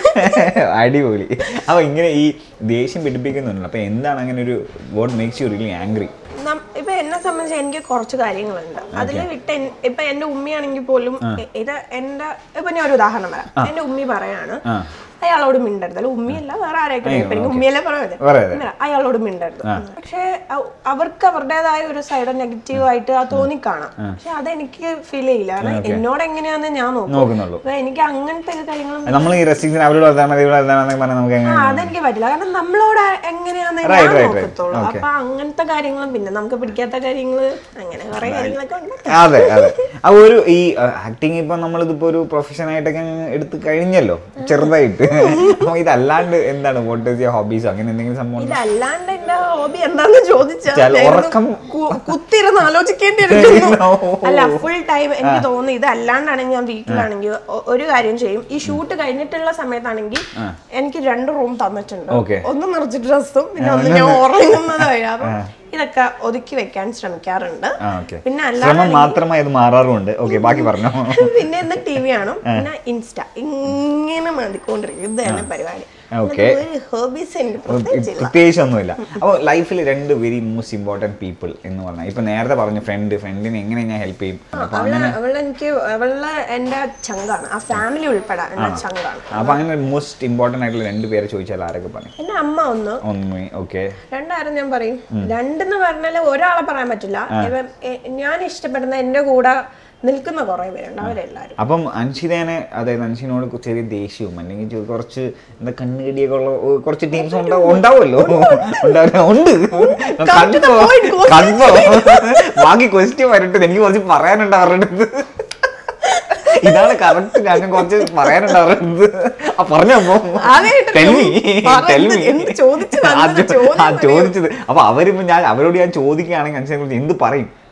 [SPEAKER 1] അടിപൊളി അപ്പൊ ഇങ്ങനെ ഈ ദേഷ്യം പിടിപ്പിക്കുന്നുണ്ട് അപ്പൊ എന്താണ് അങ്ങനെ ഒരു what makes you really angry
[SPEAKER 2] നം- ഇപ്പൊ എന്നെ സംബന്ധിച്ച് എനിക്ക് കുറച്ച് കാര്യങ്ങളുണ്ട് അതിൽ വിട്ട് എൻ- ഇപ്പൊ എന്റെ ഉമ്മയാണെങ്കിൽ പോലും ഇ- ഇത് എന്റെ ഇപ്പൊ ഞാൻ ഒരു ഉദാഹരണം പറയാം എന്റെ ഉമ്മി പറയാണ്
[SPEAKER 1] ആ.
[SPEAKER 2] അയാളോട് മിണ്ടരുത് അല്ല ഉമ്മിയല്ല വേറെ ആരെയൊക്കെ ഇപ്പൊ എനിക്ക് ഉമ്മിയല്ലേ പറയാതെ
[SPEAKER 1] പറയാതെ.
[SPEAKER 2] അയാളോട് മിണ്ടരുത് പക്ഷെ അവ- അവർക്ക് അവരുടേതായ ഒരു സൈഡ് നെഗറ്റീവ് ആയിട്ട് ആ തോന്നിക്കാണാം പക്ഷെ അതെനിക്ക് ഫീൽ ചെയ്യില്ല കാരണം എന്നോട് എങ്ങനെയാന്ന് ഞാൻ നോക്കും
[SPEAKER 1] നോക്കുന്നുള്ളൂ
[SPEAKER 2] അപ്പൊ എനിക്ക് അങ്ങനത്തെ ഒരു കാര്യങ്ങളും
[SPEAKER 1] നമ്മൾ ഈ റെസ്ട്രിക്ഷൻ അവരോട് അതാണ് മതി ഇവിടെ അതാണെന്നൊക്കെ പറഞ്ഞാൽ നമുക്ക്
[SPEAKER 2] ആ
[SPEAKER 1] എങ്ങനെ
[SPEAKER 2] അതെനിക്ക് പറ്റില്ല കാരണം നമ്മളോട് എങ്ങനെയാന്ന് ഞാൻ
[SPEAKER 1] Right, right, right.
[SPEAKER 2] നോക്കത്തുള്ളൂ അപ്പൊ അങ്ങനത്തെ കാര്യങ്ങളും പിന്നെ നമുക്ക് പിടിക്കാത്ത കാര്യങ്ങള് അങ്ങനെ കുറെ കാര്യങ്ങളൊക്കെ ഉണ്ട്
[SPEAKER 1] അതെ അതെ ആ ഒരു ഈ ആക്ടിങ് ഇപ്പൊ നമ്മളിതിപ്പോ ഒരു പ്രൊഫഷൻ ആയിട്ടൊക്കെ അങ്ങ് എടുത്ത് കഴിഞ്ഞല്ലോ ചെറുതായിട്ട് അപ്പൊ ഇതല്ലാണ്ട് എന്താണ് വോട്ട് ഇസ് യുവർ ഹോബീസ് അങ്ങനെ എന്തെങ്കിലും സംഭവം ഉണ്ടോ?
[SPEAKER 2] ഇതല്ലാണ്ട് എന്റെ ഹോബി എന്താന്ന് ചോദിച്ചാൽ
[SPEAKER 1] ചില
[SPEAKER 2] ഞാനത്
[SPEAKER 1] ഉറക്കം-
[SPEAKER 2] കു- കുത്തിയിരുന്ന് ആലോചിക്കേണ്ടി ഇരിക്കുന്നു അല്ല ഫുൾ ടൈം എനിക്ക് തോന്നുന്നു ഇത് അല്ലാണ്ടാണെങ്കിൽ ഞാൻ വീട്ടിലാണെങ്കിൽ ഒ- ഒരു കാര്യം ചെയ്യും ഈ ഷൂട്ട് കഴിഞ്ഞിട്ടുള്ള സമയത്താണെങ്കിൽ എനിക്ക് രണ്ട് റൂം തന്നിട്ടുണ്ട്
[SPEAKER 1] Okay.
[SPEAKER 2] ഒന്ന് നിറച്ച് ഡ്രസ്സും പിന്നെ ഒന്ന് ഞാൻ ഉറങ്ങുന്നതായി അപ്പം ഇതൊക്കെ ഒതുക്കി വെക്കാൻ ശ്രമിക്കാറുണ്ട്
[SPEAKER 1] ആ ഓക്കെ
[SPEAKER 2] പിന്നെ അല്ല
[SPEAKER 1] ശ്രമം മാത്രമായി അത് മാറാറുമുണ്ട് ഓക്കെ ബാക്കി പറഞ്ഞോ
[SPEAKER 2] പിന്നെ ഇന്ന് ടി വി കാണും പിന്നെ ഇൻസ്റ്റ ഇങ്ങനെ മതിക്കൊണ്ടിരിക്കും ഇതാണ് പരിപാടി
[SPEAKER 1] Okay.
[SPEAKER 2] അല്ലാതെ ഒരു ഹോബീസ് എനിക്ക് പ്രത്യേകിച്ചില്ല
[SPEAKER 1] പ്രത്യേകിച്ച് ഒന്നുമില്ല അപ്പോൾ ലൈഫിൽ രണ്ട് വെരി മോസ്റ്റ് ഇമ്പോർട്ടൻറ്റ് പീപ്പിൾ എന്ന് പറഞ്ഞാൽ ഇപ്പൊ നേരത്തെ പറഞ്ഞു ഫ്രണ്ട് ഫ്രണ്ടിനെ എങ്ങനെ ഞാൻ ഹെൽപ്പ് ചെയ്യും അപ്പൊ
[SPEAKER 2] അവള് അവള് എനിക്ക് അവള് എന്റെ ചങ്കാണ് ആ ഫാമിലി ഉൾപ്പെടെ എന്റെ ചങ്കാണ്
[SPEAKER 1] അപ്പൊ അങ്ങനെ മോസ്റ്റ് ഇമ്പോർട്ടൻ്റ് ആയിട്ടുള്ള രണ്ട് പേരെ ചോദിച്ചാൽ ആരൊക്കെ പറയും
[SPEAKER 2] എന്റെ അമ്മ ഒന്ന്
[SPEAKER 1] ഒന്ന് ഓക്കെ
[SPEAKER 2] രണ്ടായിരം ഞാൻ പറയും രണ്ടെന്ന് പറഞ്ഞാല് ഒരാളെ പറയാൻ പറ്റില്ല ഇവൻ എ- ഞാൻ ഇഷ്ടപ്പെടുന്ന എന്റെ കൂടെ നിൽക്കുന്ന കുറെ പേരുണ്ട് അവരെല്ലാരും
[SPEAKER 1] അപ്പം അൻഷിതേനെ അതായത് അൻഷിനോട് ചെറിയ ദേഷ്യവും അല്ലെങ്കിൽ ചെ- കുറച്ച് എന്താ കണ്ണുകടിയൊക്കെ ഉള്ള ഓ, കുറച്ച് ടീംസ് ഉണ്ടാവുമല്ലോ ഉണ്ടാവില്ല ഉണ്ട് കൺഫോ കൺഫോ ബാക്കി ക്വസ്റ്റ്യൻ വരട്ടെ എനിക്ക് കുറച്ച് പറയാനുണ്ട് അവരുടെ അടുത്ത് ഇതാണ് കറക്റ്റ് ഞാൻ കുറച്ച് പറയാനുണ്ട് അവരുടെ അടുത്ത് ആ പറഞ്ഞപ്പോ
[SPEAKER 2] ആദ്യമായിട്ട്
[SPEAKER 1] Tell me,
[SPEAKER 2] പറ,
[SPEAKER 1] tell
[SPEAKER 2] എന്ത്
[SPEAKER 1] me.
[SPEAKER 2] എന്ത് ചോദിച്ചത്?
[SPEAKER 1] ആ
[SPEAKER 2] അങ്ങനെ
[SPEAKER 1] ചോ-
[SPEAKER 2] ചോദ്യം
[SPEAKER 1] ആ ചോദിച്ചത് അപ്പൊ അവരിപ്പോ ഞാൻ അവരോട് ഞാൻ ചോദിക്കുകയാണെങ്കിൽ അനുസരിച്ച് എന്ത് പറയും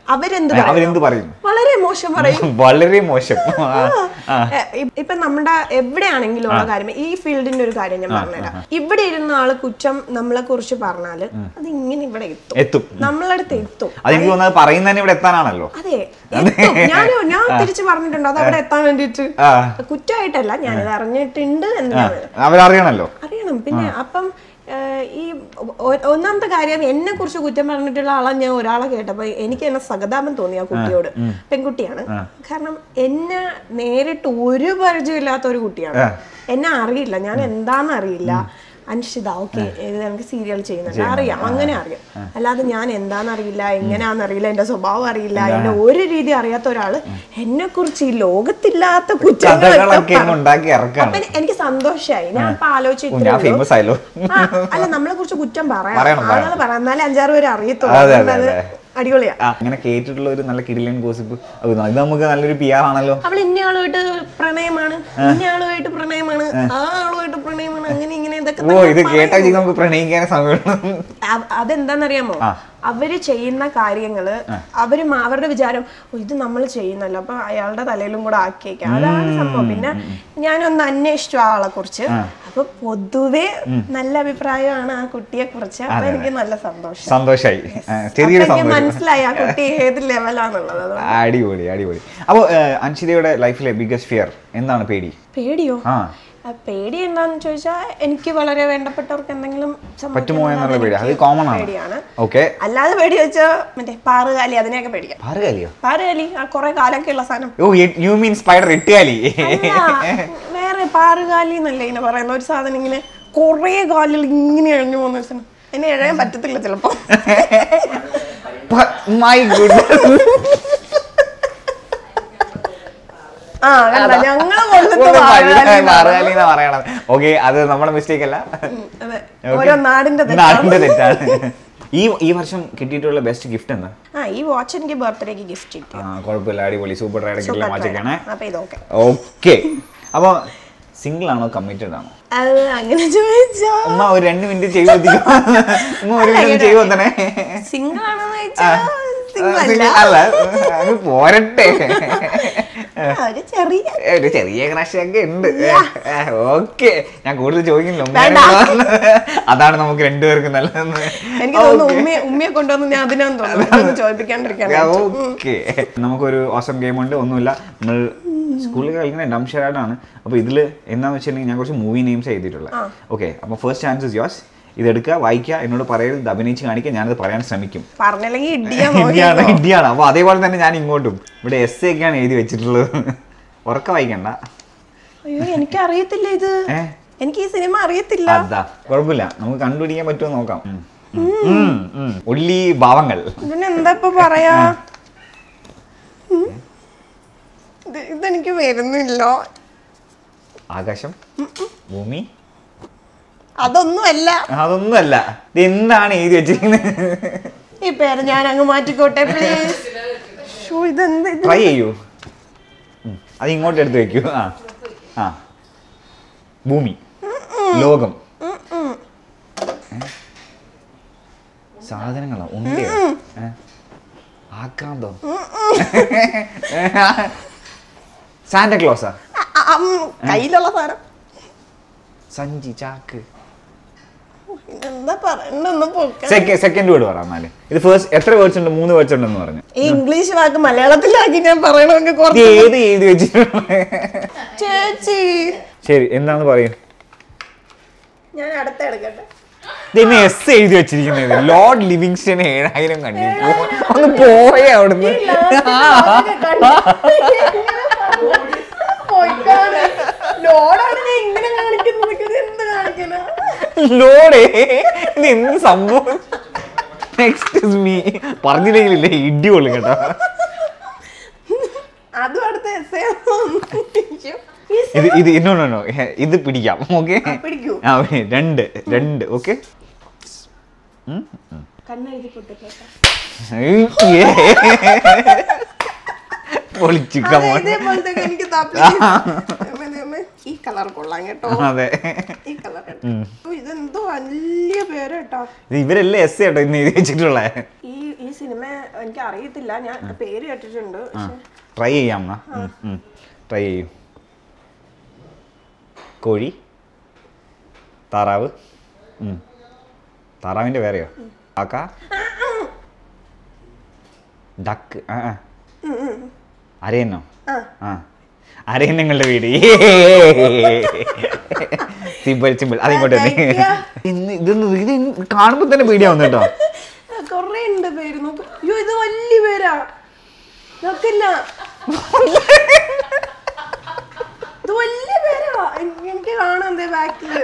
[SPEAKER 2] അവരെന്ത്
[SPEAKER 1] ആ,
[SPEAKER 2] പറയും
[SPEAKER 1] അവരെന്ത് പറയും
[SPEAKER 2] വളരെ മോശം പറയും
[SPEAKER 1] വളരെ മോശം ആ, ആ.
[SPEAKER 2] എ, ഇ- ഇപ്പൊ നമ്മുടെ എവിടെയാണെങ്കിലും ഉള്ള കാര്യം ഈ ഫീൽഡിന്റെ ഒരു കാര്യം ഞാൻ പറഞ്ഞുതരാം ഇവിടെ ഇരുന്ന ആള് കുറ്റം നമ്മളെ കുറിച്ച് പറഞ്ഞാല് അത് ഇങ്ങനെ ഇവിടെ എത്തും
[SPEAKER 1] എത്തും
[SPEAKER 2] നമ്മളടുത്ത് എത്തും
[SPEAKER 1] അതെനിക്ക് തോന്നുന്നത് പറയുന്നതന്നെ ഇവിടെ എത്താനാണല്ലോ
[SPEAKER 2] അതെ എത്തും ഞാൻ ഞാൻ തിരിച്ചു പറഞ്ഞിട്ടുണ്ട് അത് അവിടെ എത്താൻ വേണ്ടിട്ട്
[SPEAKER 1] ആ
[SPEAKER 2] കുറ്റമായിട്ടല്ല ഞാനിത് അറിഞ്ഞിട്ടുണ്ട് എന്ന് ഞാൻ
[SPEAKER 1] അവരറിയണല്ലോ
[SPEAKER 2] അറിയണം പിന്നെ അപ്പം ഏഹ്, ഈ ഒ- ഒന്നാമത്തെ കാര്യം എന്നെ കുറിച്ച് കുറ്റം പറഞ്ഞിട്ടുള്ള ആളെ ഞാൻ ഒരാളെ കേട്ടപ്പോ എനിക്ക് എന്നെ സഹതാപം തോന്നി ആ കുട്ടിയോട് പെൺകുട്ടിയാണ് കാരണം എന്നെ നേരിട്ട് ഒരു പരിചയമില്ലാത്ത ഒരു കുട്ടിയാണ് എന്നെ അറിയില്ല ഞാൻ എന്താന്ന് അറിയില്ല അൻഷിത ഓക്കെ ഇത് എനിക്ക് സീരിയൽ ചെയ്യുന്നുണ്ട് അറിയാം അങ്ങനെ അറിയാം അല്ലാതെ ഞാൻ എന്താന്ന് അറിയില്ല എങ്ങനെയാന്ന് അറിയില്ല എന്റെ സ്വഭാവം അറിയില്ല എന്റെ ഒരു രീതി അറിയാത്ത ഒരാള് എന്നെ കുറിച്ച് ഈ ലോകത്തില്ലാത്ത കുറ്റങ്ങളൊക്കെ
[SPEAKER 1] കഥകളൊക്കെ അങ്ങ് ഉണ്ടാക്കി ഇറക്കാണ്
[SPEAKER 2] അപ്പൊ എനിക്ക് സന്തോഷായി ഞാൻ ഇപ്പൊ
[SPEAKER 1] ഓ,
[SPEAKER 2] ആലോചിച്ചു
[SPEAKER 1] ഞാൻ ഫേമസ് ആയല്ലോ
[SPEAKER 2] ആ, അല്ല നമ്മളെ കുറിച്ച് കുറ്റം പറയാം
[SPEAKER 1] പറയണം,
[SPEAKER 2] ആളുകൾ പറയാം എന്നാലേ അഞ്ചാറ് പേര് അറിയത്തുള്ളൂ
[SPEAKER 1] അതെ,
[SPEAKER 2] അതുകൊണ്ട്
[SPEAKER 1] അതെ,
[SPEAKER 2] അത് അടിപൊളിയാ
[SPEAKER 1] ആ, അങ്ങനെ കേട്ടിട്ടുള്ള ഒരു നല്ല കിടിലൻ ഗോസിപ്പ് ഇത് നമുക്ക് നല്ലൊരു പി ആർ ആണല്ലോ
[SPEAKER 2] അവൾ ഇന്ന ആളുമായിട്ട് പ്രണയമാണ് ഇന്ന ആളുമായിട്ട് പ്രണയമാണ് ആ ആളുമായിട്ട് പ്രണയമാണ് അങ്ങനെ ഇങ്ങനെ ഇതൊക്കെ
[SPEAKER 1] ഓ ഇത് കേട്ടാ ചെയ്ത് നമുക്ക് പ്രണയിക്കാനേ സമയമുള്ളൂ
[SPEAKER 2] അവ- അതെന്താന്നറിയാമോ അവര് ചെയ്യുന്ന കാര്യങ്ങള് അവര് മ- അവരുടെ വിചാരം "ഓ, ഇത് നമ്മൾ ചെയ്യുന്നല്ലോ അപ്പൊ അയാളുടെ തലയിലും കൂടെ ആക്കിയേക്കാം അതാണ് സംഭവം പിന്നെ ഞാനൊന്ന് അന്വേഷിച്ചു ആ ആളെ കുറിച്ച് അപ്പൊ പൊതുവെ നല്ല അഭിപ്രായമാണ് ആ കുട്ടിയെ കുറിച്ച് അപ്പൊ എനിക്ക് നല്ല സന്തോഷം
[SPEAKER 1] സന്തോഷായി ആ, ചെറിയൊരു
[SPEAKER 2] അപ്പൊ എനിക്ക്
[SPEAKER 1] സന്തോഷം
[SPEAKER 2] മനസ്സിലായി ആ കുട്ടി ഏത് ലെവലാന്നുള്ളത് അതുകൊണ്ട്
[SPEAKER 1] അടിപൊളി അടിപൊളി അപ്പോൾ അൻഷിതയുടെ ലൈഫിലെ ബിഗസ്റ്റ് ഫിയർ എന്താണ് പേടി
[SPEAKER 2] പേടിയോ
[SPEAKER 1] ആ
[SPEAKER 2] ആ പേടി എന്താന്ന് ചോദിച്ചാൽ എനിക്ക് വളരെ വേണ്ടപ്പെട്ടവർക്ക് എന്തെങ്കിലും സംഭവിക്കുന്നത്
[SPEAKER 1] പറ്റുമോ എന്നുള്ള പേടി അത്
[SPEAKER 2] എനിക്ക്
[SPEAKER 1] കോമൺ ആണ്
[SPEAKER 2] പേടിയാണ്
[SPEAKER 1] ഓക്കെ
[SPEAKER 2] അല്ലാതെ പേടി വെച്ചാൽ മറ്റേ പാറുകാലി അതിനെയൊക്കെ പേടിക്കാം
[SPEAKER 1] പാറുകാലിയോ
[SPEAKER 2] പാറുകാലി ആ കുറെ കാലൊക്കെ ഉള്ള സാധനം
[SPEAKER 1] ഓ യു മീൻ സ്പൈഡർ എട്ടുകാലി
[SPEAKER 2] അല്ല, വേറെ പാറുകാലി എന്നല്ലേ ഇങ്ങനെ പറയുന്ന ഒരു സാധനം ഇങ്ങനെ കുറെ കാലിൽ ഇങ്ങനെ എഴഞ്ഞു പോകുന്ന ഒരു സാധനം എന്നെ എഴയാൻ പറ്റത്തില്ല ചിലപ്പോ
[SPEAKER 1] മൈ ഗുഡ്
[SPEAKER 2] ആ കണ്ട ഞങ്ങള് കൊല്ലത്ത് പാറുകാലി
[SPEAKER 1] പാറുകാലി എന്നാ പറയണം ഓക്കെ അത് നമ്മുടെ മിസ്റ്റേക്ക് അല്ല
[SPEAKER 2] അതെ ഓരോ നാടിന്റെ തെറ്റാണ്.
[SPEAKER 1] നാടിന്റെ തെറ്റാണ് ഈ ഈ വർഷം കിട്ടിയിട്ടുള്ള ബെസ്റ്റ് ഗിഫ്റ്റ് എന്താ
[SPEAKER 2] ആ ഈ വാച്ച് എനിക്ക് ബർത്ത്ഡേക്ക് ഗിഫ്റ്റ് കിട്ടി
[SPEAKER 1] ആ കുഴപ്പമില്ല അടിപൊളി സൂപ്പർ റൈഡ് കിട്ടില്ല വാച്ചൊക്കെയാണ്
[SPEAKER 2] അപ്പൊ ഇതൊക്കെ
[SPEAKER 1] ഓക്കെ അപ്പോൾ സിംഗിൾ ആണോ കമ്മിറ്റഡ് ആണോ
[SPEAKER 2] അത് അങ്ങനെ ചോദിച്ചാ
[SPEAKER 1] ഉമ്മ ഒരു രണ്ട് മിനിറ്റ് ചെയ്തു ഉമ്മ ഒരു മിനിറ്റ് ചെയ്തു തന്നെ
[SPEAKER 2] സിംഗിൾ ആണെന്ന് ചോദിച്ചാ സിംഗിൾ അല്ല
[SPEAKER 1] Single അല്ല അത് പോരട്ടെ
[SPEAKER 2] ആ, ഒരു ചെറിയ
[SPEAKER 1] ഒരു ചെറിയ ക്രഷ് ഒക്കെ ഉണ്ട് ഓക്കെ ഞാൻ കൂടുതൽ ചോദിക്കുന്നില്ല
[SPEAKER 2] വേണ്ട.
[SPEAKER 1] ഉമ്മ അതാണ് നമുക്ക് രണ്ടുപേർക്കും നല്ലതെന്ന്
[SPEAKER 2] എനിക്ക് തോന്നുന്നു ഉമ്മയെ ഉമ്മയെ കൊണ്ടുവന്ന് ഞാൻ അതിനാന്ന് തോന്നുന്നു ഇതൊന്നും ചോദിപ്പിക്കാണ്ടിരിക്കാൻ
[SPEAKER 1] ഓക്കെ നമുക്കൊരു ഓസം ഗെയിം ഉണ്ട് ഒന്നുമില്ല നമ്മൾ സ്കൂളിൽ കളിക്കുന്ന ഡം ഷെയർഡാണ് അപ്പോൾ ഇതിൽ എന്താണെന്ന് വെച്ചിട്ടുണ്ടെങ്കിൽ ഞാൻ കുറച്ച് മൂവി നെയിംസ് എഴുതിയിട്ടുള്ളത് ഓക്കെ അപ്പോൾ ഫസ്റ്റ് ചാൻസസ് യോസ് ഇതെടുക്കുക വായിക്കുക എന്നോട് പറയരുത് ഇത് അഭിനയിച്ച് കാണിക്കുക ഞാനത് പറയാൻ ശ്രമിക്കും
[SPEAKER 2] പറഞ്ഞില്ലെങ്കിൽ ഇടിയാ
[SPEAKER 1] ഇടിയാണ് ഇടിയാണ് അപ്പോൾ അതേപോലെ തന്നെ ഞാൻ ഇങ്ങോട്ടും ഇവിടെ എസ് ഒക്കെയാണ് എഴുതി വെച്ചിട്ടുള്ളത് ഉറക്ക വായിക്കണ്ട
[SPEAKER 2] അയ്യോ എനിക്ക് അറിയത്തില്ല ഇത്
[SPEAKER 1] ഏ
[SPEAKER 2] എനിക്ക് ഈ സിനിമ അറിയത്തില്ല
[SPEAKER 1] അതാ കുഴപ്പമില്ല നമുക്ക് കണ്ടുപിടിക്കാൻ പറ്റുമോ നോക്കാം ഉം. ഉം, ഉം. ഉള്ളി ഭാവങ്ങൾ
[SPEAKER 2] ഇതിനെന്താ ഇപ്പൊ പറയാ ഉം. ഇത് ഇതെനിക്ക് വരുന്നില്ല
[SPEAKER 1] ആകാശം ഭൂമി
[SPEAKER 2] അതൊന്നുമല്ല
[SPEAKER 1] അതൊന്നുമല്ല ഇത് എന്താണ് എഴുതി വെച്ചിരിക്കുന്നത്
[SPEAKER 2] ഈ പേര് ഞാൻ അങ്ങ് മാറ്റിക്കോട്ടെ പ്ലീസ് ഷോ ഇതെന്ത് ഇത്
[SPEAKER 1] ട്രൈ ചെയ്യൂ ഉം. അത് ഇങ്ങോട്ട് എടുത്ത് വെക്കൂ ആ ആ ഭൂമി ലോകം ഏ? സാധനങ്ങളോ ഉണ്ടയോ ഏ? ആക്രാന്തോ സാന്റക്ലോസാ
[SPEAKER 2] ആ, ആ, ഉം, കയ്യിലുള്ള സാധനം
[SPEAKER 1] സഞ്ചി ചാക്ക്
[SPEAKER 2] എന്താ പറയണ്ടെന്ന് പോക്ക
[SPEAKER 1] സെക്കൻഡ് സെക്കൻഡ് വേർഡ് പറ എന്നാല് ഇത് ഫസ്റ്റ് എത്ര വേർഡ്സ് ഉണ്ട് മൂന്ന് വേർഡ്സ് ഉണ്ടെന്ന് പറഞ്ഞു
[SPEAKER 2] ഈ ഇംഗ്ലീഷ് വാക്ക് മലയാളത്തിലാക്കി ഞാൻ പറയണമെങ്കിൽ
[SPEAKER 1] ഇത്
[SPEAKER 2] കുറച്ച്
[SPEAKER 1] ഏത് എഴുതി വെച്ചിട്ടുണ്ട്
[SPEAKER 2] ചേച്ചി
[SPEAKER 1] ശരി എന്താന്ന് പറയും
[SPEAKER 2] ഞാൻ അടുത്ത എടുക്കട്ടെ
[SPEAKER 1] ഇതിന് എസ് എഴുതി വെച്ചിരിക്കുന്നത് ലോർഡ് ലിവിങ്സ്റ്റൺ ഏഴായിരം കണ്ടിപ്പോ ഒന്ന് പോയേ അവിടുന്ന്
[SPEAKER 2] ലോഡാണ് ഞാൻ ഇങ്ങനെ കാണിക്കുന്നത് ഇത് എന്ത് കാണിക്കണ
[SPEAKER 1] ലോഡേ ഇത് എന്ത് സംഭവം നെക്സ്റ്റ് മീ പറഞ്ഞില്ലെങ്കിലില്ലേ ഇടി കൊള്ളും കേട്ടോ
[SPEAKER 2] അതും അടുത്ത എസ്
[SPEAKER 1] ഇത് ഇത് ഇന്നോ നോ ഇത് പിടിക്കാം ഓക്കെ
[SPEAKER 2] പിടിക്കൂ
[SPEAKER 1] ആ രണ്ട് രണ്ട് ഓക്കെ
[SPEAKER 2] കണ്ണെഴുതി പൊട്ടിക്കേട്ടാ
[SPEAKER 1] പൊളിച്ചു കമോൺ
[SPEAKER 2] ഇതേപോലത്തെ എനിക്ക് താ, please. അമ്മേ, അമ്മേ. ഈ കളർ കൊള്ളാം കേട്ടോ
[SPEAKER 1] അതെ
[SPEAKER 2] ഈ കളർ കേട്ടോ ഓ, ഇതെന്തോ വലിയ പേര് കേട്ടോ
[SPEAKER 1] ഇത് ഇവരെല്ലാം എസ് കേട്ടോ ഇന്ന് എഴുതി വെച്ചിട്ടുള്ള
[SPEAKER 2] ഈ ഈ സിനിമ എനിക്ക് അറിയത്തില്ല ഞാൻ പേര് കേട്ടിട്ടുണ്ട് പക്ഷെ
[SPEAKER 1] ട്രൈ ചെയ്യാം എന്നാ ട്രൈ ചെയ്യൂ കോഴി താറാവ് ഉം. താറാവിൻ്റെ വേറെയോ കാക്ക ഡക്ക് ആ ആ. അരയന്നോ
[SPEAKER 2] ആ
[SPEAKER 1] ആ അരയന്നങ്ങളുടെ വീട് സിമ്പിൾ സിമ്പിൾ അതിങ്ങോട്ട് വന്നേ.
[SPEAKER 2] Thank you.
[SPEAKER 1] ഇന്ന് ഇതൊന്നും ഇത് കാണുമ്പോൾ തന്നെ പേടിയാവുന്നു കേട്ടോ
[SPEAKER 2] കൊറേ ഉണ്ട് പേര് നോക്ക് അയ്യോ ഇത് വലിയ പേരാ നോക്കില്ല ഇത് വലിയ പേരാ എൻ- എനിക്ക് കാണാം ബാക്കില്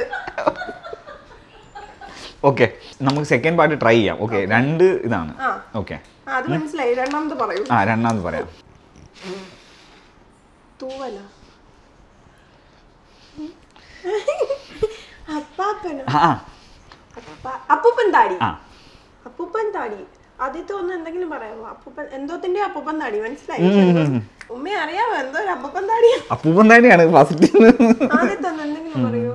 [SPEAKER 1] ഓക്കെ നമുക്ക് സെക്കൻഡ് പാർട്ട് ട്രൈ ചെയ്യാം ഓക്കെ രണ്ട് ഇതാണ്
[SPEAKER 2] ആ.
[SPEAKER 1] ഓക്കെ
[SPEAKER 2] ആ, അത് മനസ്സിലായി രണ്ടാമത് പറയൂ
[SPEAKER 1] ആ രണ്ടാമത് പറയാം
[SPEAKER 2] തൂവല അപ്പാപ്പനോ
[SPEAKER 1] ആ ആ,
[SPEAKER 2] അപ്പ- അപ്പൂപ്പൻ താടി
[SPEAKER 1] ആ
[SPEAKER 2] അപ്പൂപ്പൻ താടി ആദ്യത്തെ ഒന്ന് എന്തെങ്കിലും പറയാമോ അപ്പൂപ്പൻ എന്തോത്തിന്റെ അപ്പൂപ്പൻ താടി മനസ്സിലായി ഉമ്മയെ അറിയാമോ എന്തോ ഒരു അപ്പൂപ്പൻ താടിയാ
[SPEAKER 1] അപ്പൂപ്പൻ തന്നെയാണ് ഫസ്റ്റ്
[SPEAKER 2] ആദ്യത്തെ ഒന്ന് എന്തെങ്കിലും പറയൂ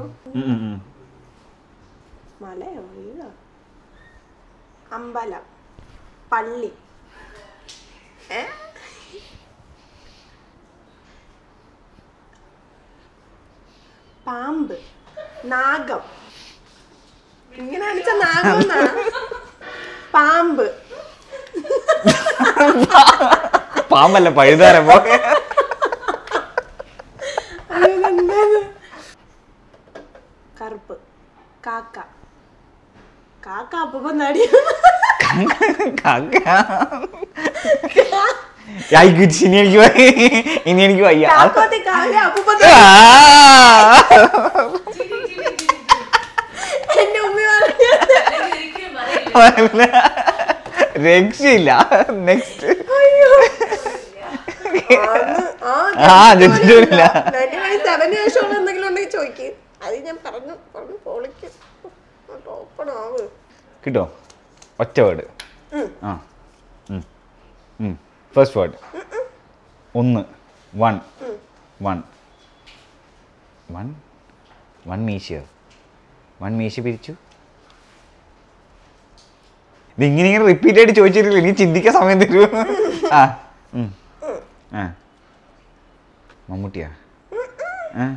[SPEAKER 2] മലയോ വീടോ അമ്പലം പള്ളി ഏ? പാമ്പ് നാഗം ഇങ്ങനെ അടിച്ച നാഗം എന്നാ? പാമ്പ്
[SPEAKER 1] പാമ്പല്ല പഴുതാരം പോ
[SPEAKER 2] അയ്യോ, ഇതെന്താണ്? കറുപ്പ് കാക്ക കാക്ക അപ്പൂപ്പൻ താടി
[SPEAKER 1] ആയിക്കുച്ച് ഇനി എനിക്ക് വയ്യ. ഇനി എനിക്ക് വയ്യ
[SPEAKER 2] കാക്കോത്തി കാക്ക അപ്പൂപ്പൻ
[SPEAKER 1] ആ.
[SPEAKER 2] താടി എന്റെ ഉമ്മ പറഞ്ഞു
[SPEAKER 1] രക്ഷയില്ല നെക്സ്റ്റ്
[SPEAKER 2] അയ്യോ. അന്ന് ആ
[SPEAKER 1] ആ,
[SPEAKER 2] ജനിച്ച
[SPEAKER 1] ജനിച്ചിട്ടില്ല.
[SPEAKER 2] പോലെയല്ല. 1997 ശേഷമുള്ള എന്തെങ്കിലും ഉണ്ടെങ്കിൽ ചോദിക്കും അത് ഞാൻ പറഞ്ഞു പറഞ്ഞു പൊളിക്കും ഓപ്പൺ ആവ്
[SPEAKER 1] കിട്ടോ ഒറ്റ വേർഡ് ആ ഫസ്റ്റ് വേർഡ് ഒന്ന് വൺ വൺ വൺ വൺ മീശയോ വൺ മീശ പിരിച്ചു ഇത് ഇങ്ങനെ ഇങ്ങനെ റിപ്പീറ്റ് ആയിട്ട് ചോദിച്ചിട്ടില്ല നീ ചിന്തിക്കാൻ സമയം തരൂ ആ ഉം. ആ മമ്മൂട്ടിയാ ആ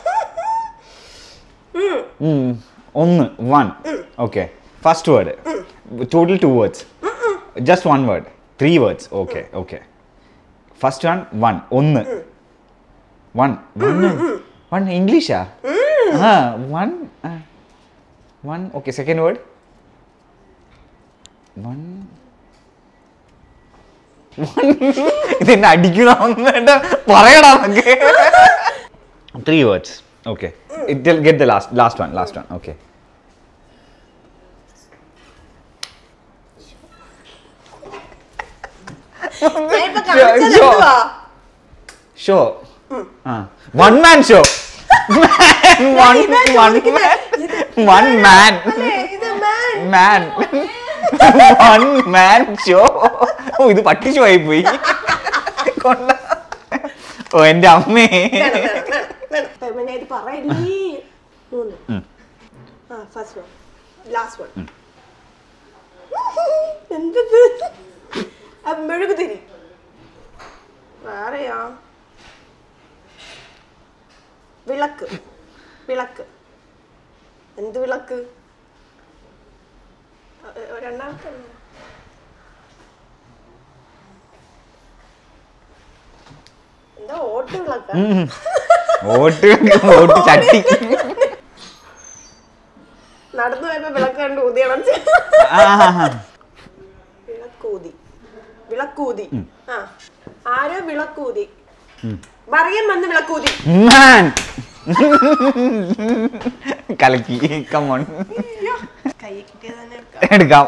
[SPEAKER 1] ഉം. ഒന്ന് one okay first word total two words just one word three words okay okay first one one ഒന്ന് വൺ വൺ വൺ ഇംഗ്ലീഷാ ആ one one okay second word one ഇതെന്നെ അടിക്കണമെന്ന് പറയടാ നമുക്ക് three words okay get the last last one last one okay
[SPEAKER 2] ഞാൻ ഇപ്പൊ കാണിച്ചത്
[SPEAKER 1] Sure.
[SPEAKER 2] എന്തുവാ?
[SPEAKER 1] ഷോ ആ വൺ മാൻ ഷോ വൺ
[SPEAKER 2] ഇതാ
[SPEAKER 1] വൺ
[SPEAKER 2] ചോദിക്കുന്നെ.
[SPEAKER 1] വൺ മാൻ
[SPEAKER 2] അല്ലേ, ഇത് man.
[SPEAKER 1] Man one man show ഓ ഇത് പട്ടി ഷോ ആയി പോയി കൊണ്ട ഓ എന്റെ അമ്മേ
[SPEAKER 2] വേണം, വേണം, വേണം, വേണം. Feminine പറയില്ലേ? മൂന്ന്.
[SPEAKER 1] ഉം.
[SPEAKER 2] ആ, first one. Last one. എന്തത്? ആ, മെഴുകുതിരി വേറെയാ വിളക്ക് വിളക്ക് എന്ത് വിളക്ക് അ- അ- രണ്ടാമത്തെ എന്താ? എന്താ ഓട്ട് വിളക്ക
[SPEAKER 1] ഉം. ഓട്ട് ഓട്ട് ചട്ടി
[SPEAKER 2] നടന്നു പോയപ്പോ വിളക്ക് കണ്ട് ഊതി അടച്ച്
[SPEAKER 1] ആ
[SPEAKER 2] വിളക്കൂതി വിളക്കൂതി ആ ആരോ വിളക്കൂതി മറിയം വന്ന് വിളക്കൂതി
[SPEAKER 1] മാൻ കലക്കി കമോൺ
[SPEAKER 2] കൈ കിട്ടിയത് തന്നെ
[SPEAKER 1] എടുക്കാം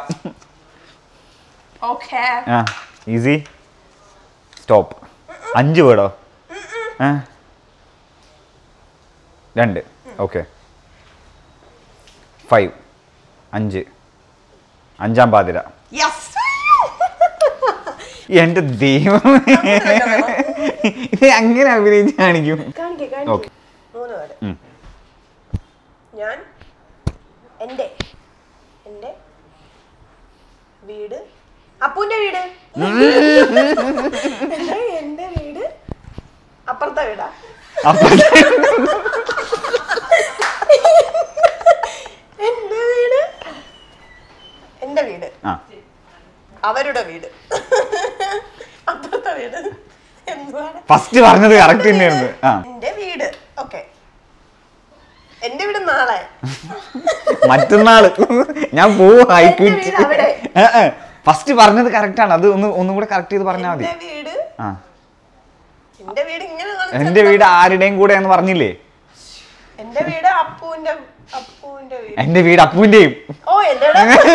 [SPEAKER 2] ഓക്കേ
[SPEAKER 1] ആ ഈസി സ്റ്റോപ്പ് അഞ്ച് വേർഡോ ആ രണ്ട് ഓക്കെ ഫൈവ് അഞ്ച് അഞ്ചാം പാതിര
[SPEAKER 2] യെസ്
[SPEAKER 1] എൻ്റെ ദൈവം ഇത് അങ്ങനെ അഭിനയിച്ച് കാണിക്കും
[SPEAKER 2] കാണിക്കേ
[SPEAKER 1] Okay.
[SPEAKER 2] കാണിക്കേ മൂന്ന് പേര്
[SPEAKER 1] ഉം.
[SPEAKER 2] ഞാൻ എൻ്റെ എൻ്റെ വീട് അപ്പുവിന്റെ വീട് എടാ, എന്റെ വീട് അപ്പുറത്തെ വീടാ
[SPEAKER 1] അപ്പൊ
[SPEAKER 2] എന്റെ വീട് എന്റെ വീട്
[SPEAKER 1] ആ
[SPEAKER 2] അവരുടെ വീട് അപ്പുറത്തെ വീട് എന്തുവാണ്
[SPEAKER 1] ഫസ്റ്റ് പറഞ്ഞത് കറക്റ്റ് തന്നെയായിരുന്നു ആ
[SPEAKER 2] എന്റെ വീട് ഓക്കെ എന്റെ വീട് നാളെ
[SPEAKER 1] മറ്റന്നാള് ഞാൻ പോവും ഐ
[SPEAKER 2] എന്റെ വീട് അവിടെ.
[SPEAKER 1] ഫസ്റ്റ് പറഞ്ഞത് കറക്റ്റ് ആണ് അത് ഒന്ന് ഒന്നും കൂടെ കറക്റ്റ് ചെയ്ത് പറഞ്ഞാൽ മതി
[SPEAKER 2] എന്റെ വീട്
[SPEAKER 1] ആ
[SPEAKER 2] എന്റെ വീട് ഇങ്ങനെ കാണിച്ചാ-
[SPEAKER 1] എന്റെ വീട് ആരുടെയും കൂടെ എന്ന് പറഞ്ഞില്ലേ
[SPEAKER 2] എന്റെ വീട് അപ്പുവിന്റെ അപ്പുവിന്റെ വീട്
[SPEAKER 1] എന്റെ വീട് അപ്പുവിന്റെയും
[SPEAKER 2] ഓ എന്റെ വീട്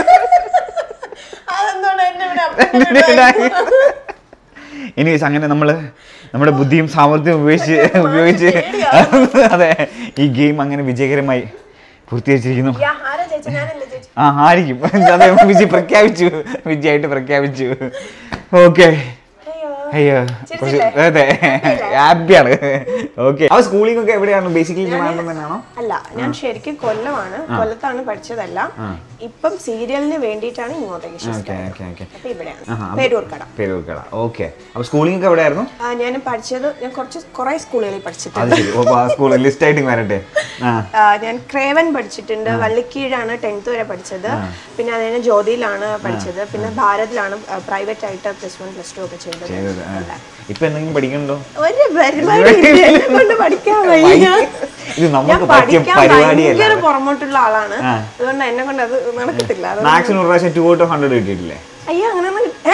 [SPEAKER 2] അതെന്താണ് എന്റെ വീട് അപ്പുവിന്റെ വീട്
[SPEAKER 1] എനിവേസ് അങ്ങനെ നമ്മള് നമ്മുടെ ബുദ്ധിയും സാമർഥ്യവും ഉപയോഗിച്ച് ഉപയോഗിച്ച് അതെ ഈ ഗെയിം അങ്ങനെ വിജയകരമായി പൂർത്തീകരിച്ചിരിക്കുന്നു
[SPEAKER 2] യാ, ആരാ ചേച്ചി ഞാനല്ലേ ചേച്ചി
[SPEAKER 1] ആ ആയിരിക്കും അതെ വിജയ് പ്രഖ്യാപിച്ചു വിജയായിട്ട് പ്രഖ്യാപിച്ചു ഓക്കെ
[SPEAKER 2] അയ്യോ
[SPEAKER 1] അയ്യോ കുറച്ച്
[SPEAKER 2] ചിരിച്ചില്ലേ?
[SPEAKER 1] അതെ ഹാപ്പിയാണ് ഓക്കെ അപ്പൊ സ്കൂളിംഗ് ഒക്കെ എവിടെയാണ് ബേസിക്കലി ട്രിവാൻഡ്രം തന്നെയാണോ
[SPEAKER 2] അല്ല ഞാൻ ശരിക്കും കൊല്ലമാണ് കൊല്ലത്താണ് പഠിച്ചതെല്ലാം ഇപ്പം സീരിയലിന് വേണ്ടിയിട്ടാണ് ഇങ്ങോട്ടേക്ക്
[SPEAKER 1] ഓക്കെ
[SPEAKER 2] shift ആയത്.
[SPEAKER 1] ഓക്കെ ഓക്കെ
[SPEAKER 2] അപ്പൊ ഇവിടെയാണ്
[SPEAKER 1] ആഹാ.
[SPEAKER 2] പേരൂർക്കട
[SPEAKER 1] പേരൂർക്കട ഓക്കെ അപ്പൊ സ്കൂളിംഗ് ഒക്കെ എവിടെയായിരുന്നു
[SPEAKER 2] ആ, ഞാൻ പഠിച്ചത് ഞാൻ കുറച്ച് കുറെ സ്കൂളുകളിൽ പഠിച്ചിട്ടുണ്ട്
[SPEAKER 1] അത് ശരി ഓ സ്കൂൾ ലിസ്റ്റ് ആയിട്ട് വരട്ടെ ആ
[SPEAKER 2] ആ, ഞാൻ ക്രേവൻ പഠിച്ചിട്ടുണ്ട് വള്ളിക്കീഴാണ് ടെൻത്ത് വരെ പഠിച്ചത് പിന്നെ അതിന് ജ്യോതിയിലാണ് പഠിച്ചത് പിന്നെ ഭാരതിലാണ് പ്രൈവറ്റ് ആയിട്ട് പ്ലസ് വൺ പ്ലസ് ടു ഒക്കെ ചെയ്തത്
[SPEAKER 1] ചെയ്തത് ആ. ഇപ്പൊ എന്തെങ്കിലും പഠിക്കണ്ടോ
[SPEAKER 2] ഒരു പരിപാടി ഇല്ല. എന്നെ കൊണ്ട് പഠിക്കാൻ വയ്യ
[SPEAKER 1] ഇത്
[SPEAKER 2] ഞാൻ
[SPEAKER 1] നമുക്ക് പറ്റിയ
[SPEAKER 2] പഠിക്കാൻ
[SPEAKER 1] പരിപാടിയല്ല
[SPEAKER 2] ഭയങ്കര പുറമോട്ടുള്ള ആളാണ്
[SPEAKER 1] ആ.
[SPEAKER 2] അതുകൊണ്ട് എന്നെ കൊണ്ട് അത് നടക്കത്തില്ല അത്
[SPEAKER 1] മാക്സിന് ഒരു പ്രാവശ്യം ടു ഔട്ട് ഓഫ് ഹൺഡ്രഡ് കിട്ടിയിട്ടില്ലേ
[SPEAKER 2] അയ്യോ അങ്ങനെ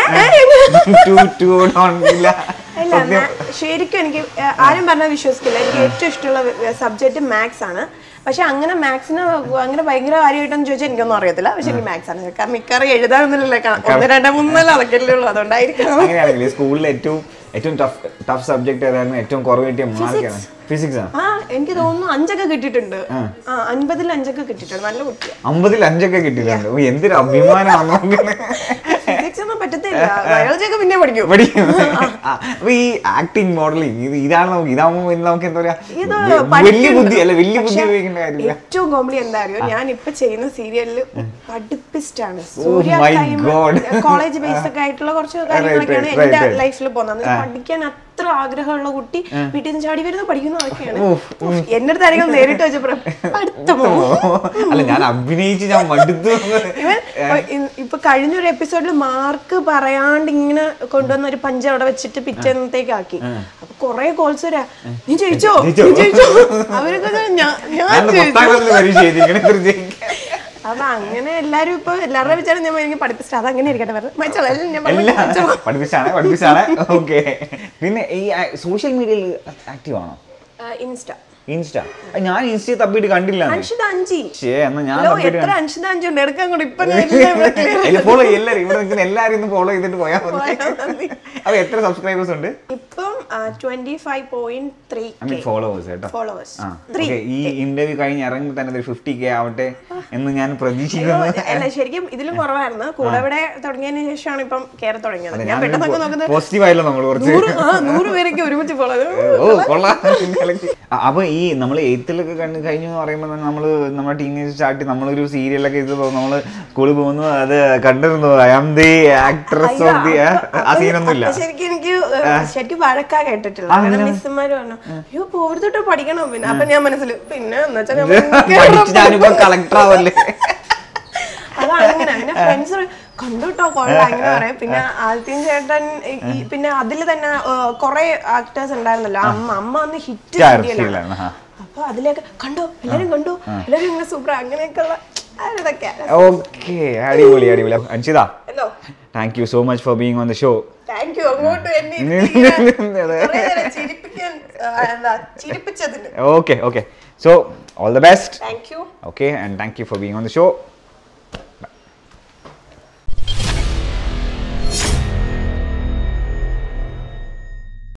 [SPEAKER 2] ഇല്ല
[SPEAKER 1] ടു ടു ഔട്ട് ഹൺഡ്രഡ്
[SPEAKER 2] മാ- ശരിക്കും എനിക്ക് ആ, ആരും പറഞ്ഞാൽ വിശ്വസിക്കില്ല എനിക്ക് ഏറ്റവും ഇഷ്ടമുള്ള സബ്ജക്റ്റ് മാത്സ് ആണ് പക്ഷെ അങ്ങനെ മാത്സിന് അങ്ങനെ ഭയങ്കര കാര്യമായിട്ടൊന്നും ചോദിച്ചാൽ എനിക്കൊന്നും അറിയത്തില്ല പക്ഷെ എനിക്ക് മാത്സ് ആണ് കാരണം മിക്കറി എഴുതാനൊന്നുമില്ല ഒന്ന് രണ്ട് മൂന്നല്ല അതൊക്കെയല്ലേ ഉള്ളൂ അതുകൊണ്ടായിരിക്കണം
[SPEAKER 1] അങ്ങനെയാണെങ്കിൽ സ്കൂളിൽ ഏറ്റവും ഏറ്റവും ടഫ് ടഫ് സബ്ജക്ട് ഏതായിരുന്നു ഏറ്റവും കുറവ് കിട്ടിയ മാർക്കാണ് ഫിസിക്സ് ആണ്
[SPEAKER 2] ആ എനിക്ക് തോന്നുന്നു അഞ്ചൊക്കെ കിട്ടിയിട്ടുണ്ട് ആ അൻപതിൽ അഞ്ചൊക്കെ കിട്ടിയിട്ടുണ്ട് നല്ല കുട്ടിയാണ്
[SPEAKER 1] അമ്പതിൽ അഞ്ചൊക്കെ കിട്ടിയിട്ടുണ്ട് ഓ, എന്തൊരു അഭിമാനമാണ് നമുക്ക്
[SPEAKER 2] ഫിസിക്സ് ഒന്നും പറ്റത്തില്ല ബയോളജി ഒക്കെ പിന്നെ പഠിക്കും
[SPEAKER 1] പഠിക്കും ആ, അപ്പൊ ഈ ആക്ടിങ് മോഡലിംഗ് ഇത് ഇതാണ് നമുക്ക് ഇതാവുമ്പോ പിന്നെ നമുക്ക് എന്താ പറയാ
[SPEAKER 2] ഇത്
[SPEAKER 1] വെ- വലിയ
[SPEAKER 2] പഠിക്കുന്നുണ്ട്.
[SPEAKER 1] ബുദ്ധി അല്ല വലിയ ബുദ്ധി
[SPEAKER 2] പക്ഷേ
[SPEAKER 1] ഉപയോഗിക്കേണ്ട കാര്യമില്ല
[SPEAKER 2] ഏറ്റവും കോമഡി എന്താ അറിയോ ഞാൻ ഇപ്പൊ ചെയ്യുന്ന സീരിയലിൽ പഠിപ്പിസ്റ്റാണ്
[SPEAKER 1] my God.
[SPEAKER 2] കോളേജ് ബേസ്ഡ് ഒക്കെ ആയിട്ടുള്ള കുറച്ച് കാര്യങ്ങളൊക്കെയാണ്
[SPEAKER 1] right,
[SPEAKER 2] എന്റെ
[SPEAKER 1] right.
[SPEAKER 2] ലൈഫിൽ പോകുന്നത് എന്നിട്ട് പഠിക്കാൻ അത്ര ആഗ്രഹമുള്ള കുട്ടി വീട്ടിൽ നിന്ന് ചാടി വരുന്നു പഠിക്കുന്നു അതൊക്കെയാണ്
[SPEAKER 1] ഉഫ്,
[SPEAKER 2] ഉഫ്, എന്റെ അടുത്ത് ആരെങ്കിലും നേരിട്ട് വെച്ചപ്പോ പഠിത്തമോ
[SPEAKER 1] അല്ല ഞാൻ അഭിനയിച്ച് ഞാൻ മടുത്തു
[SPEAKER 2] ഇവൻ ഇ- ഇപ്പൊ കഴിഞ്ഞൊരു എപ്പിസോഡിൽ മാർക്ക് പറയാണ്ട് ഇങ്ങനെ കൊണ്ടുവന്ന ഒരു പഞ്ച് അവിടെ വെച്ചിട്ട് പിറ്റേന്നത്തേക്ക് ആക്കി അപ്പൊ കൊറേ കോൾസ് വരാ നീ ജയിച്ചോ നീ ജയിച്ചോ അവരൊക്കെ ഞാൻ ഞാൻ
[SPEAKER 1] ഞാൻ പത്താം
[SPEAKER 2] ജയിച്ചു
[SPEAKER 1] ക്ലാസ്സിൽ പരീക്ഷ എഴുതിയിരിക്കണേ ജയിക്കാൻ
[SPEAKER 2] അപ്പൊ അങ്ങനെ എല്ലാരും ഇപ്പൊ എല്ലാവരുടെ വിചാരം ഞാൻ എനിക്ക് പഠിപ്പിച്ചിട്ട് അതങ്ങനെ ഇരിക്കട്ടെ പറഞ്ഞു മച്ചോളാം എല്ലാം ഞാൻ പറഞ്ഞു,
[SPEAKER 1] എല്ലാം
[SPEAKER 2] മച്ചോളാം.
[SPEAKER 1] പഠിപ്പിച്ചാണ് പഠിപ്പിച്ചാണ് ഓക്കെ പിന്നെ ഈ സോഷ്യൽ മീഡിയയിൽ ആക്റ്റീവ് ആണോ
[SPEAKER 2] ആ, ഇൻസ്റ്റ
[SPEAKER 1] ഇൻസ്റ്റ ഞാൻ ഇൻസ്റ്റ തപ്പിയിട്ട് കണ്ടില്ല
[SPEAKER 2] അൻഷിത അഞ്ചി
[SPEAKER 1] ശേ എന്നാ ഞാൻ
[SPEAKER 2] ഹലോ
[SPEAKER 1] തപ്പിയിട്ട്
[SPEAKER 2] എത്ര അൻഷിത അഞ്ചി ഉണ്ട് എടുക്കാൻ കൂടി ഇപ്പൊ ഞാൻ എല്ലാം ഇവിടെ clear
[SPEAKER 1] അല്ല ഫോളോ എല്ലാരും ഇവിടെ നിൽക്കുന്ന എല്ലാരും ഒന്ന് ഫോളോ ചെയ്തിട്ട് പോയാൽ മതി
[SPEAKER 2] പോയാ മതി.
[SPEAKER 1] അപ്പൊ എത്ര സബ്സ്ക്രൈബേഴ്സ് ഉണ്ട്
[SPEAKER 2] ഇപ്പം twenty five point three
[SPEAKER 1] I mean followers കേട്ടോ
[SPEAKER 2] ഫോളോവേഴ്സ്
[SPEAKER 1] ആ
[SPEAKER 2] ത്രീ
[SPEAKER 1] ഓക്കെ ഈ ഇന്റർവ്യൂ കഴിഞ്ഞ് ഇറങ്ങുമ്പോൾ തന്നെ ഒരു ഫിഫ്റ്റി കെ ആവട്ടെ എന്ന് ഞാൻ പ്രതീക്ഷിക്കുന്നു
[SPEAKER 2] അല്ല ശരിക്കും ഇതിലും കുറവായിരുന്നു കൂടെ ഇവിടെ തുടങ്ങിയതിന് ശേഷമാണ് ഇപ്പം കയറി തുടങ്ങിയത് ഞാൻ പെട്ടെന്നൊക്കെ നോക്കുന്നത്
[SPEAKER 1] പോസിറ്റീവ് ആയല്ലോ നമ്മൾ കുറച്ച്
[SPEAKER 2] നൂറ് ആ നൂറ് പേരൊക്കെ ഒരുമിച്ച് ഫോളോ
[SPEAKER 1] ഓ കൊള്ളാം ആ, അപ്പൊ ഈ നമ്മൾ എയ്ത്തിലൊക്കെ കണ്ട് കഴിഞ്ഞു എന്ന് പറയുമ്പോൾ തന്നെ നമ്മള് നമ്മുടെ ടീനേജ് സ്റ്റാർട്ട് നമ്മളൊരു സീരിയലൊക്കെ ഇത് നമ്മള് സ്കൂളിൽ പോകുന്നു അത് കണ്ടിരുന്നു I am the actress of the ആ സീനൊന്നും ഇല്ല
[SPEAKER 2] ശരിക്കും എനിക്ക് ശരിക്കും വഴക്കാ കേട്ടിട്ടില്ല കാരണം മിസ്സുമാര് പറഞ്ഞു അയ്യോ പോരുത്തോട്ട് പഠിക്കണം പിന്നെ അപ്പൊ ഞാൻ മനസ്സിൽ പിന്നെ എന്ന് വെച്ചാൽ ഞാൻ
[SPEAKER 1] പഠിച്ച് ഞാനിപ്പോ കളക്ടർ ആവല്ലേ
[SPEAKER 2] അതങ്ങനെ പിന്നെ ഫ്രണ്ട്സ് കണ്ടുട്ടോ കൊള്ളാം അങ്ങനെ പറയാം പിന്നെ ആദ്യം ചേട്ടൻ ഈ- ഈ പിന്നെ അതിൽ തന്നെ കുറെ ആക്ടേഴ്സ് ഉണ്ടായിരുന്നല്ലോ അമ്മ അമ്മ അന്ന് ഹിറ്റ്
[SPEAKER 1] Star
[SPEAKER 2] സീരിയലാണ്
[SPEAKER 1] serial ആണ്, ആ.
[SPEAKER 2] അപ്പൊ അതിലേക്ക് കണ്ടോ എല്ലാരും കണ്ടു എല്ലാരും ഇങ്ങനെ സൂപ്പർ അങ്ങനെയൊക്കെയുള്ള ഇതൊക്കെ
[SPEAKER 1] ഓക്കെ അടിപൊളി അടിപൊളി Anshitha
[SPEAKER 2] hello
[SPEAKER 1] thank you so much for being on the show
[SPEAKER 2] thank you അങ്ങോട്ട് എന്നെ ഇരുത്തി ഇങ്ങനെ കുറേ നേരം ചിരിപ്പിക്കാൻ ആ, എന്താ ചിരിപ്പിച്ചതിന്
[SPEAKER 1] okay okay so all the best
[SPEAKER 2] thank you
[SPEAKER 1] okay and thank you for being on the show